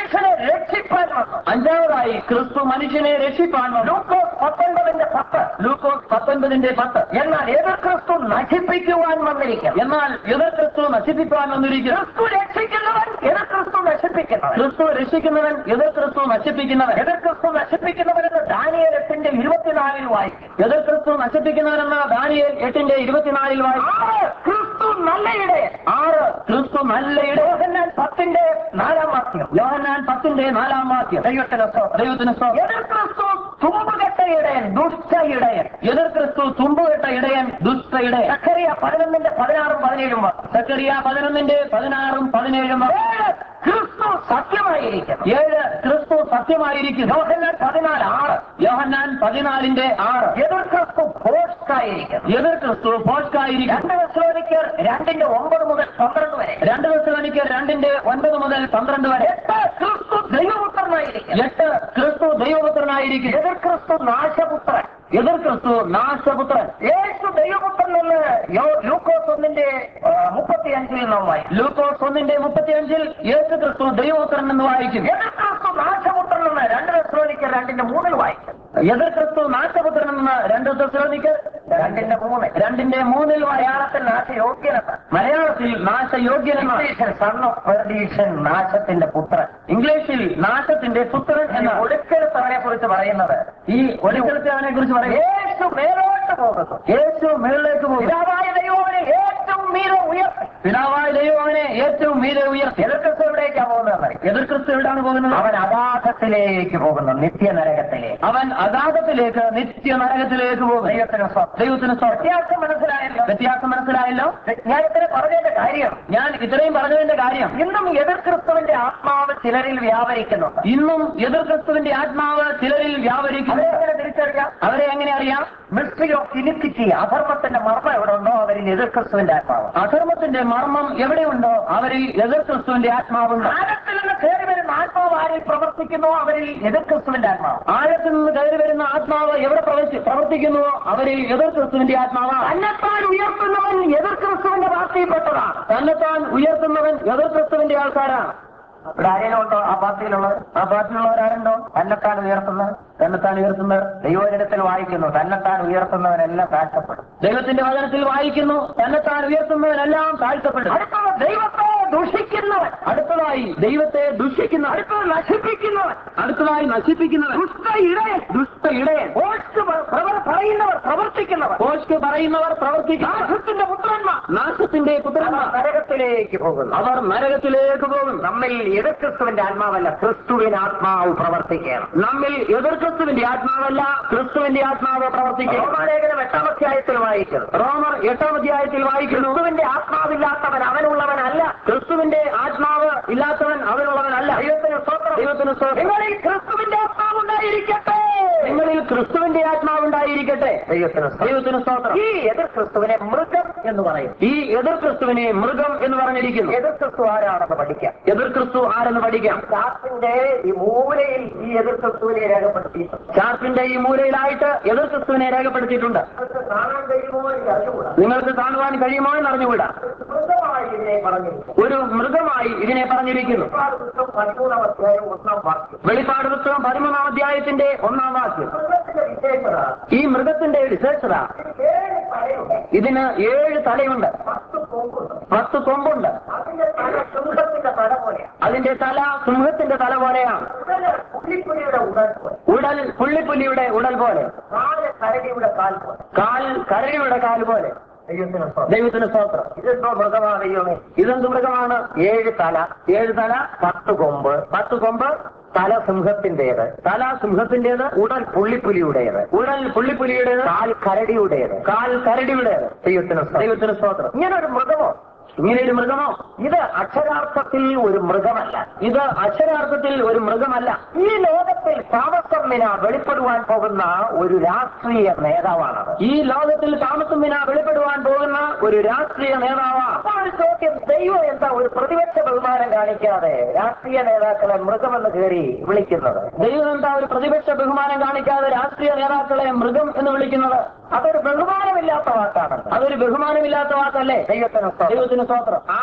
മനുഷ്യനെ രക്ഷിപ്പാൻ വന്നു അഞ്ചാമതായി ക്രിസ്തു മനുഷ്യനെ രക്ഷിപ്പാൻ വന്നു ലൂക്കോസ് പത്തൊൻപതിന്റെ പത്ത് ലൂക്കോസ് പത്തൊൻപതിന്റെ പത്ത് എന്നാൽ എതിർ ക്രിസ്തു നശിപ്പിക്കുവാൻ വന്നിരിക്കുന്നു എന്നാൽ എതിർ ക്രിസ്തു നശിപ്പിക്കാൻ വന്നിരിക്കുന്നു ക്രിസ്തു രക്ഷിക്കുന്നവൻ എതിർ ക്രിസ്തു നശിപ്പിക്കുന്നവൻ ക്രിസ്തു രക്ഷിക്കുന്നവൻ എതിർ ക്രിസ്തു നശിപ്പിക്കുന്നവൻ എതിർ ക്രിസ്തു നശിപ്പിക്കുന്നവരെന്ന് ദാനിയലത്തിന്റെ ഇരുപത്തിനാലിൽ വായിക്കും എതിർ ക്രിസ്തു നശിപ്പിക്കുന്നവനെന്ന ദാനിയേൽ എട്ടിന്റെ ഇരുപത്തിനാലിൽ വായിക്കും ആറ് ക്രിസ്തു നല്ല ഇടയൻ ആറ് ക്രിസ്തു നല്ല ഇട യോഹന്നാൻ പത്തിന്റെ നാലാം വാക്യം യോഹന്നാൻ പത്തിന്റെ നാലാം വാക്യം ദൈവത്തിന് സ്തോത്രം. ദൈവത്തിന് സ്തോത്രം. എതിർ ക്രിസ്തു തുമ്പുകെട്ട ഇടയൻ ദുഷ്ട ഇടയൻ എതിർ ക്രിസ്തു തുമ്പുകെട്ട ഇടയൻ ദുഷ്ട ഇടയൻ സക്കറിയ പതിനൊന്നിന്റെ പതിനാറും പതിനേഴും വാക്യം സക്കറിയ പതിനൊന്നിന്റെ പതിനാറും പതിനേഴും വാക്യം. ഏഴ് ക്രിസ്തു സത്യമായിരിക്കുന്നു ഏഴ് ക്രിസ്തു സത്യമായിരിക്കുന്നു യോഹന്നാൻ പതിനാല് ആറ് യോഹന്നാൻ പതിനാലിന്റെ ആറ് എതിർ ക്രിസ്തു പോസ്റ്റായിരിക്കുന്നു എതിർ ക്രിസ്തു പോസ്റ്റായിരിക്കും രണ്ട് വെസ്ലോനിക്കർ രണ്ടിന്റെ ഒമ്പത് മുതൽ പന്ത്രണ്ട് വരെ രണ്ട് ദിവസമെനിക്ക് രണ്ടിന്റെ ഒൻപത് മുതൽ പന്ത്രണ്ട് വരെ എട്ട് ക്രിസ്തു ദൈവപുത്രനായിരിക്കുന്നു എട്ട് ക്രിസ്തു ദൈവപുത്രനായിരിക്കും എതിർ ക്രിസ്തു നാശപുത്രൻ എതിർ ക്രിസ്തു നാശപുത്രൻ യേശു ദൈവപുത്രൻ എന്ന് യോ- ലൂക്കോസ് ഒന്നിന്റെ ആ, മുപ്പത്തി അഞ്ചിൽ നാം വായിക്കും ലൂക്കോസ് ഒന്നിന്റെ മുപ്പത്തിയഞ്ചിൽ യേശു ക്രിസ്തു ദൈവപുത്രൻ എന്ന് വായിക്കും എതിർ ക്രിസ്തു നാശപുത്രൻ എന്ന് രണ്ട് വെസ്ലോനിക്കർ രണ്ടിന്റെ മൂന്നിൽ വായിക്കും എതിർ ക്രിസ്തു നാശപുത്രൻ എന്ന് രണ്ട് ദിവസത്തിലേക്ക് രണ്ടിന്റെ മൂന്ന് രണ്ടിന്റെ മൂന്നിൽ വായ മലയാളത്തിൽ നാശയോഗ്യനെന്ന് മലയാളത്തിൽ നാശയോഗ്യനെന്ന് ഇംഗ്ലീഷിൽ സൺ ഓഫ് പെർഡീഷൻ നാശത്തിന്റെ പുത്രൻ ഇംഗ്ലീഷിൽ നാശത്തിന്റെ പുത്രൻ എന്ന എന്ന ഒടുക്കലത്തവനെ കുറിച്ച് പറയുന്നത് ഈ ഒരിക്കലത്തെ കുറിച്ച് പറയും യേശു മേലോട്ട് പോകുന്നു യേശു മുകളിലേക്ക് പോകും പിതാവായ ദൈവനെ ഏറ്റവും മീതെ ഉയർത്തി പിതാവായ ദൈവം അവനെ ഏറ്റവും മീതെ ഉയർത്തി എതിർ ക്രിസ്തു എവിടേക്കാ പോകുന്നത് എതിർ ക്രിസ്തു എവിടാണ് പോകുന്നത് അവൻ അഗാധത്തിലേക്ക് പോകുന്നു നിത്യനരകത്തിലേക്ക് അവൻ അഗാധത്തിലേക്ക് നിത്യ നരകത്തിലേക്ക് പോകും ദൈവത്തിന് സ്വ- ദൈവത്തിന് സ്തോത്രം. വ്യത്യാസം മനസ്സിലായല്ലോ വ്യത്യാസം മനസ്സിലായല്ലോ വിജ്ഞാനത്തിന് പറഞ്ഞതിന്റെ കാര്യം ഞാൻ ഇത്രയും പറഞ്ഞതിന്റെ കാര്യം ഇന്നും എതിർ ക്രിസ്തുവിന്റെ ആത്മാവ് ചിലരിൽ വ്യാപരിക്കുന്നുണ്ട് ഇന്നും എതിർ ക്രിസ്തുവിന്റെ ആത്മാവ് ചിലരിൽ വ്യാപരിക്കുന്നു അവരെ എങ്ങനെ തിരിച്ചറിയാം അവരെ എങ്ങനെ അറിയാം മിസ്റ്ററി ഓഫ് ഇനിക്വിറ്റി അധർമ്മത്തിന്റെ മർമ്മം എവിടെ ഉണ്ടോ അവരിൽ എതിർ ക്രിസ്തുവിന്റെ ആത്മാവ് അധർമ്മത്തിന്റെ മർമ്മം എവിടെയുണ്ടോ അവരിൽ എതിർ ക്രിസ്തുവിന്റെ ആത്മാവുണ്ട് ആഴത്തിൽ നിന്ന് കയറി വരുന്ന ആത്മാവ് ആരിൽ പ്രവർത്തിക്കുന്നോ അവരിൽ എതിർ ക്രിസ്തുവിന്റെ ആത്മാവ് ആഴത്തിൽ നിന്ന് കയറി വരുന്ന ആത്മാവ് എവിടെ പ്രവർത്തി- പ്രവർത്തിക്കുന്നുവോ അവരിൽ എതിർ ക്രിസ്തുവിന്റെ ആത്മാവാണ് തന്നെത്താൻ ഉയർത്തുന്നവൻ എതിർ ക്രിസ്തുവിന്റെ പാർട്ടിയിൽപ്പെട്ടതാണ് തന്നെത്താൻ ഉയർത്തുന്നവൻ എതിർ ക്രിസ്തുവിന്റെ ആൾക്കാരാണ് ഇവിടെ ആരെങ്കിലും ഉണ്ടോ ആ പാർട്ടിയിലുള്ളത് ആ പാർട്ടിയിലുള്ളവരാരുണ്ടോ തന്നെത്താൻ ഉയർത്തുന്നത് തന്നെത്താൻ ഉയർത്തുന്നവർ ദൈവജനത്തിൽ വായിക്കുന്നു തന്നെത്താൻ ഉയർത്തുന്നവരെല്ലാം താഴ്ത്തപ്പെടും ദൈവത്തിന്റെ വചനത്തിൽ വായിക്കുന്നു തന്നെത്താൻ ഉയർത്തുന്നവനെല്ലാം താഴ്ത്തപ്പെടും അടുത്തത് ദൈവത്തെ ദുഷിക്കുന്നവൻ അടുത്തതായി ദൈവത്തെ ദുഷിക്കുന്ന അടുത്തത് നശിപ്പിക്കുന്നവൻ അടുത്തതായി നശിപ്പിക്കുന്നവൻ ദുഷ്ട ഇടയൻ ദുഷ്ട ഇടയൻ പോസ്റ്റ് പ്രവർ പറയുന്നവർ പ്രവർത്തിക്കുന്നവർ പോസ്റ്റ് പറയുന്നവർ പ്രവർത്തിക്കുന്ന നാശത്തിന്റെ പുത്രന്മാർ നാശത്തിന്റെ അവർ പുത്രന്മാർ നരകത്തിലേക്ക് പോകുന്നു അവർ നരകത്തിലേക്ക് പോകും നമ്മിൽ എതിർ ക്രിസ്തുവിന്റെ ആത്മാവല്ല ക്രിസ്തുവിന് ആത്മാവ് പ്രവർത്തിക്കണം നമ്മിൽ എതിർ ക്രിസ്തുവിന്റെ ആത്മാവല്ല ക്രിസ്തുവിന്റെ ആത്മാവ് പ്രവർത്തിക്കും റോമാലേഖനം എട്ടാം അധ്യായത്തിൽ വായിക്കുന്നു റോമർ എട്ടാം അധ്യായത്തിൽ വായിക്കുന്നു ക്രിസ്തുവിന്റെ ആത്മാവില്ലാത്തവൻ അവനുള്ളവനല്ല ക്രിസ്തുവിന്റെ ആത്മാവ് ഇല്ലാത്തവൻ അവനുള്ളവനല്ല ദൈവത്തിന് സ്തോത്രം ദൈവത്തിന് സ്തോത്രം. നിങ്ങളിൽ ക്രിസ്തുവിന്റെ ആത്മാവുണ്ടായിരിക്കട്ടെ നിങ്ങളിൽ ക്രിസ്തുവിന്റെ ആത്മാവ് ഉണ്ടായിരിക്കട്ടെ ദൈവത്തിന് സ്തോത്രം. ദൈവത്തിന് സ്തോത്രം ഈ എതിർ ക്രിസ്തുവിനെ മൃഗം എന്ന് പറയും ഈ എതിർ ക്രിസ്തുവിനെ മൃഗം എന്ന് പറഞ്ഞിരിക്കുന്നു എതിർ ക്രിസ്തു ആരാണെന്ന് പഠിക്കാം എതിർ ക്രിസ്തു ആരെന്ന് പഠിക്കാം ചാർട്ടിന്റെ ഈ മൂലയിൽ ഈ എതിർ ക്രിസ്തുവിനെ രേഖപ്പെടുത്തിയിട്ടുണ്ട് ചാർട്ടിന്റെ ഈ മൂലയിലായിട്ട് എതിർ ക്രിസ്തുവിനെ രേഖപ്പെടുത്തിയിട്ടുണ്ട് നിങ്ങൾക്ക് കാണാൻ കഴിയുമോ എന്ന് അറിഞ്ഞുകൂടാ നിങ്ങൾക്ക് കാണുവാൻ കഴിയുമോ എന്ന് അറിഞ്ഞുകൂടാ മൃഗമായി ഇതിനെ പറഞ്ഞിരിക്കുന്നു ഒരു മൃഗമായി ഇതിനെ പറഞ്ഞിരിക്കുന്നു ഒരുപാട് പുസ്തകം പതിമൂന്നാം അധ്യായം ഒന്നാം വാക്യം വെളിപ്പാട് പുസ്തകം പതിമൂന്നാം അധ്യായത്തിന്റെ ഒന്നാം വാക്യം മൃഗത്തിന്റെ വിശേഷത ഈ മൃഗത്തിന്റെ വിശേഷത ഏഴ് തലയുണ്ട് ഇതിന് ഏഴ് തലയുണ്ട് പത്ത് കൊമ്പുണ്ട് പത്ത് കൊമ്പുണ്ട് അതിന്റെ തല സിംഹത്തിന്റെ തല പോലെയാണ് അതിന്റെ തല സിംഹത്തിന്റെ തല പോലെയാണ് ഉടല് പുള്ളിപ്പുലിയുടെ ഉടൽ പോലെ ഉടൽ പുള്ളിപ്പുലിയുടെ ഉടൽ പോലെ കാല് കരടിയുടെ കാൽ പോലെ കാൽ കരടിയുടെ കാൽ പോലെ ദൈവത്തിന് സ്തോത്രം. ദൈവത്തിന് സ്തോത്രം ഇതെന്തോ മൃഗമാണ് ദൈവമേ ഇതെന്ത് മൃഗമാണ് ഏഴ് തല ഏഴ് തല പത്ത് കൊമ്പ് പത്ത് കൊമ്പ് തല സിംഹത്തിന്റേത് തല സിംഹത്തിന്റേത് ഉടൽ പുള്ളിപ്പുലിയുടേത് ഉടൽ പുള്ളിപ്പുലിയുടേത് കാൽ കരടിയുടേത് കാൽ കരടിയുടേത് ദൈവത്തിന് സ്തോത്രം. ദൈവത്തിന് സ്തോത്രം ഇങ്ങനെ ഒരു മൃഗമോ ഇങ്ങനെ ഒരു മൃഗമോ ഇത് അക്ഷരാർത്ഥത്തിൽ ഒരു മൃഗമല്ല ഇത് അക്ഷരാർത്ഥത്തിൽ ഒരു മൃഗമല്ല ഈ ലോകത്തിൽ താമസമിന വെളിപ്പെടുവാൻ പോകുന്ന ഒരു രാഷ്ട്രീയ നേതാവാണത് ഈ ലോകത്തിൽ താമസം വിന വെളിപ്പെടുവാൻ പോകുന്ന ഒരു രാഷ്ട്രീയ നേതാവാണ് അപ്പോൾ ഒരു ചോദ്യം ദൈവം എന്താ ഒരു പ്രതിപക്ഷ ബഹുമാനം കാണിക്കാതെ രാഷ്ട്രീയ നേതാക്കളെ മൃഗമെന്ന് കയറി വിളിക്കുന്നത് ദൈവം എന്താ ഒരു പ്രതിപക്ഷ ബഹുമാനം കാണിക്കാതെ രാഷ്ട്രീയ നേതാക്കളെ മൃഗം എന്ന് വിളിക്കുന്നത് അതൊരു ബഹുമാനമില്ലാത്ത വാക്കാണ് അതൊരു ബഹുമാനമില്ലാത്ത വാക്കല്ലേ ദൈവത്തിന് സ്തോത്രം. ദൈവത്തിന് സ്തോത്രം ആരെ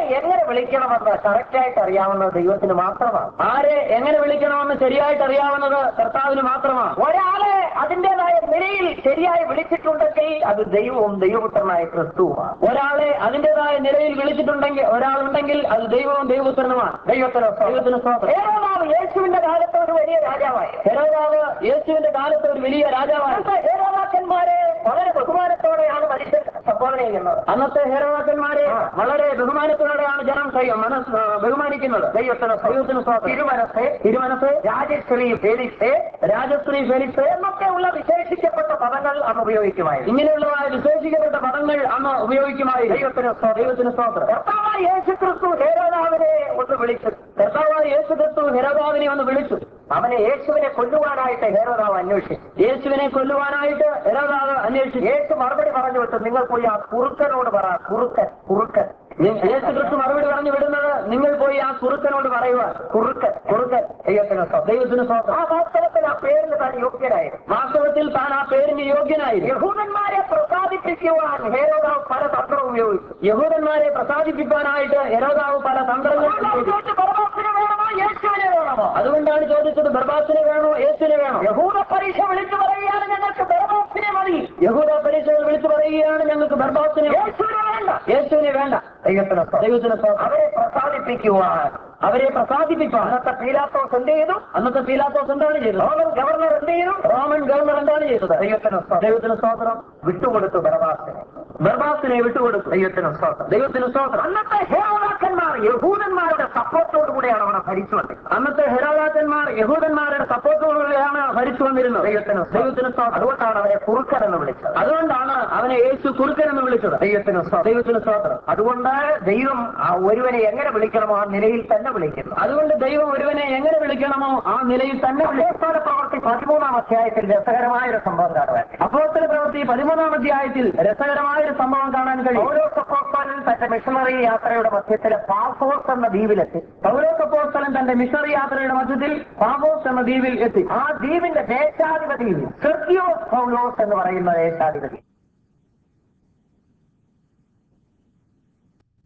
എങ്ങനെ വിളിക്കണമെന്ന് കറക്റ്റായിട്ട് അറിയാവുന്നത് ദൈവത്തിന് മാത്രമാണ് ആരെ എങ്ങനെ വിളിക്കണമെന്ന് ശരിയായിട്ട് അറിയാവുന്നത് കർത്താവിന് മാത്രമാണ് ഒരാളെ അതിന്റേതായ നിലയിൽ ശരിയായി വിളിച്ചിട്ടുണ്ടെങ്കിൽ അത് ദൈവവും ദൈവപുത്രനായ ക്രിസ്തുവുമാണ് ഒരാളെ അതിന്റേതായ നിലയിൽ വിളിച്ചിട്ടുണ്ടെങ്കിൽ ഒരാളുണ്ടെങ്കിൽ അത് ദൈവവും ദൈവപുത്രനുമാണ് ദൈവത്തിന് ദൈവത്തിന് സ്തോത്രം. ഹേരോദാവ് യേശുവിന്റെ കാലത്ത് ഒരു വലിയ രാജാവായി ഹെരോദാവ് യേശുവിന്റെ കാലത്ത് ഒരു വലിയ രാജാവാണ് അന്നത്തെ ഹേരോദാക്കന്മാരെ വളരെ ബഹുമാനത്തോടെയാണ് മനുഷ്യൻ സംബോധന ചെയ്യുന്നത് അന്നത്തെ ഹേരോദാക്കന്മാരെ ആ. വളരെ ബഹുമാനത്തോടെയാണ് ജനം കൈ- മനസ്സ് ആ, ബഹുമാനിക്കുന്നത് ദൈവത്തിന് ദൈവത്തിന് സ്തോത്രം. തിരുമനസ് തിരുമനസ് രാജശ്രീ ഫേലിക്സ് രാജശ്രീ ഫെലിക്സ് എന്നൊക്കെയുള്ള വിശേഷിക്കപ്പെട്ട പദങ്ങൾ അന്ന് ഉപയോഗിക്കുമായിരുന്നു ഇങ്ങനെയുള്ളതായ വിശേഷിക്കപ്പെട്ട പദങ്ങൾ അന്ന് ഉപയോഗിക്കുമായിരുന്നു ദൈവത്തിന് സ്തോത്രം. ദൈവത്തിന് സ്തോത്രം കർത്താവായ യേശു ക്രിസ്തു ഹേരോദാവിനെ ഒന്ന് വിളിച്ചു കർത്താവായ യേശു ക്രിസ്തു ഹെരോദാവിനെ ഒന്ന് വിളിച്ചു അവനെ യേശുവിനെ കൊല്ലുവാനായിട്ട് ഹേരോദാവ് അന്വേഷിച്ചു യേശുവിനെ കൊല്ലുവാനായിട്ട് ഹെരോദാവ് അന്വേഷിച്ചു യേശു മറുപടി പറഞ്ഞു വിട്ടു നിങ്ങൾ പോയി ആ കുറുക്കനോട് പറ കുറുക്കൻ കുറുക്കൻ നി- യേശു ക്രിസ്തു മറുപടി പറഞ്ഞു വിടുന്നത് നിങ്ങൾ പോയി ആ കുറുക്കനോട് പറയുക കുറുക്കൻ കുറുക്കൻ ദൈവത്തിന് സ്തോത്രം. ദൈവത്തിന് സ്തോത്രം ആ വാസ്തവത്തിൽ ആ പേരിന് താൻ യോഗ്യനായിരുന്നു വാസ്തവത്തിൽ താൻ ആ പേരിന് യോഗ്യനായിരുന്നു യഹൂദന്മാരെ പ്രസാദിപ്പിക്കുവാൻ ഹേരോദാവ് പല തന്ത്രം ഉപയോഗിച്ചു യഹൂദന്മാരെ പ്രസാദിപ്പിക്കാനായിട്ട് ഹെരോദാവ് പല തന്ത്രങ്ങൾ ഉപയോഗിച്ചു. ചോദിച്ചു, ബർബ്ബാസിനെ വേണമോ യേശുവിനെ വേണമോ അതുകൊണ്ടാണ് ചോദിച്ചത് ബർബാസിനെ വേണോ യേശുവിനെ വേണോ യഹൂദ പരീക്ഷ വിളിച്ചു പറയുകയാണ് ഞങ്ങൾക്ക് ബർബ്ബാസിനെ മതി യഹൂദ പരീക്ഷകൾ വിളിച്ചു പറയുകയാണ് ഞങ്ങൾക്ക് ബർബാസിനെ യേശുവിനെ വേണ്ട യേശുവിനെ വേണ്ട ദൈവത്തിന് സ്തോത്രം. ദൈവത്തിന് സ്തോത്രം. അവരെ പ്രസാദിപ്പിക്കുവാൻ അവരെ പ്രസാദിപ്പിക്കാൻ അന്നത്തെ പീലാത്തോസ് എന്ത് ചെയ്തു അന്നത്തെ പീലാത്തോസ് എന്താണ് ചെയ്തത് റോമൻ ഗവർണർ എന്ത് ചെയ്തു റോമൻ ഗവർണർ എന്താണ് ചെയ്തത് ദൈവത്തിന് സ്തോത്രം. ദൈവത്തിന് സ്തോത്രം വിട്ടുകൊടുത്തു ബർബാസിനെ ബർബാസിനെ വിട്ടുകൊടുത്തു ദൈവത്തിന് സ്തോത്രം ദൈവത്തിന് സ്തോത്രം അന്നത്തെ ഹേരോദാക്കന്മാർ യഹൂദന്മാരുടെ സപ്പോർട്ടോടു കൂടെയാണ് അവിടെ ഭരിച്ചു വന്നത് അന്നത്തെ ഹെരോദാക്കന്മാർ യഹൂദന്മാരുടെ സപ്പോർട്ടോടുകൂടിയാണ് ഭരിച്ചു വന്നിരുന്നത് ദൈവത്തിന് സ്തോത്രം. ദൈവത്തിന് സ്തോത്രം അതുകൊണ്ടാണ് അവരെ കുറുക്കൻ എന്ന് വിളിച്ചത് അതുകൊണ്ടാണ് അവനെ യേശു കുറുക്കൻ എന്ന് വിളിച്ചത് ദൈവത്തിന് സ്തോത്രം. ദൈവത്തിന് സ്തോത്രം അതുകൊണ്ട് ദൈവം ആ ഒരുവനെ എങ്ങനെ വിളിക്കണമോ ആ നിലയിൽ തന്നെ വിളിക്കുന്നു അതുകൊണ്ട് ദൈവം ഒരുവനെ എങ്ങനെ വിളിക്കണമോ ആ നിലയിൽ തന്നെ വിളിക്കും അപ്പോസ്തല പ്രവർത്തി പതിമൂന്നാം അധ്യായത്തിൽ രസകരമായ ഒരു സംഭവം കാണുവാൻ അപ്പോസ്തല പ്രവൃത്തി പതിമൂന്നാം അധ്യായത്തിൽ രസകരമായ ഒരു സംഭവം കാണാൻ കഴിയും പൗലോസ് അപ്പോസ്തലൻ തന്റെ മിഷണറി യാത്രയുടെ മധ്യത്തിൽ പാഫോസ് എന്ന ദ്വീപിലെത്തി പൗലോസ് അപ്പോസ്തലൻ തന്റെ മിഷണറി യാത്രയുടെ മധ്യത്തിൽ പാവോസ് എന്ന ദ്വീപിൽ എത്തി ആ ദ്വീപിന്റെ ദേശാധിപതി സെർഗിയോസ് പൗലോസ് എന്ന് പറയുന്ന ദേശാധിപതി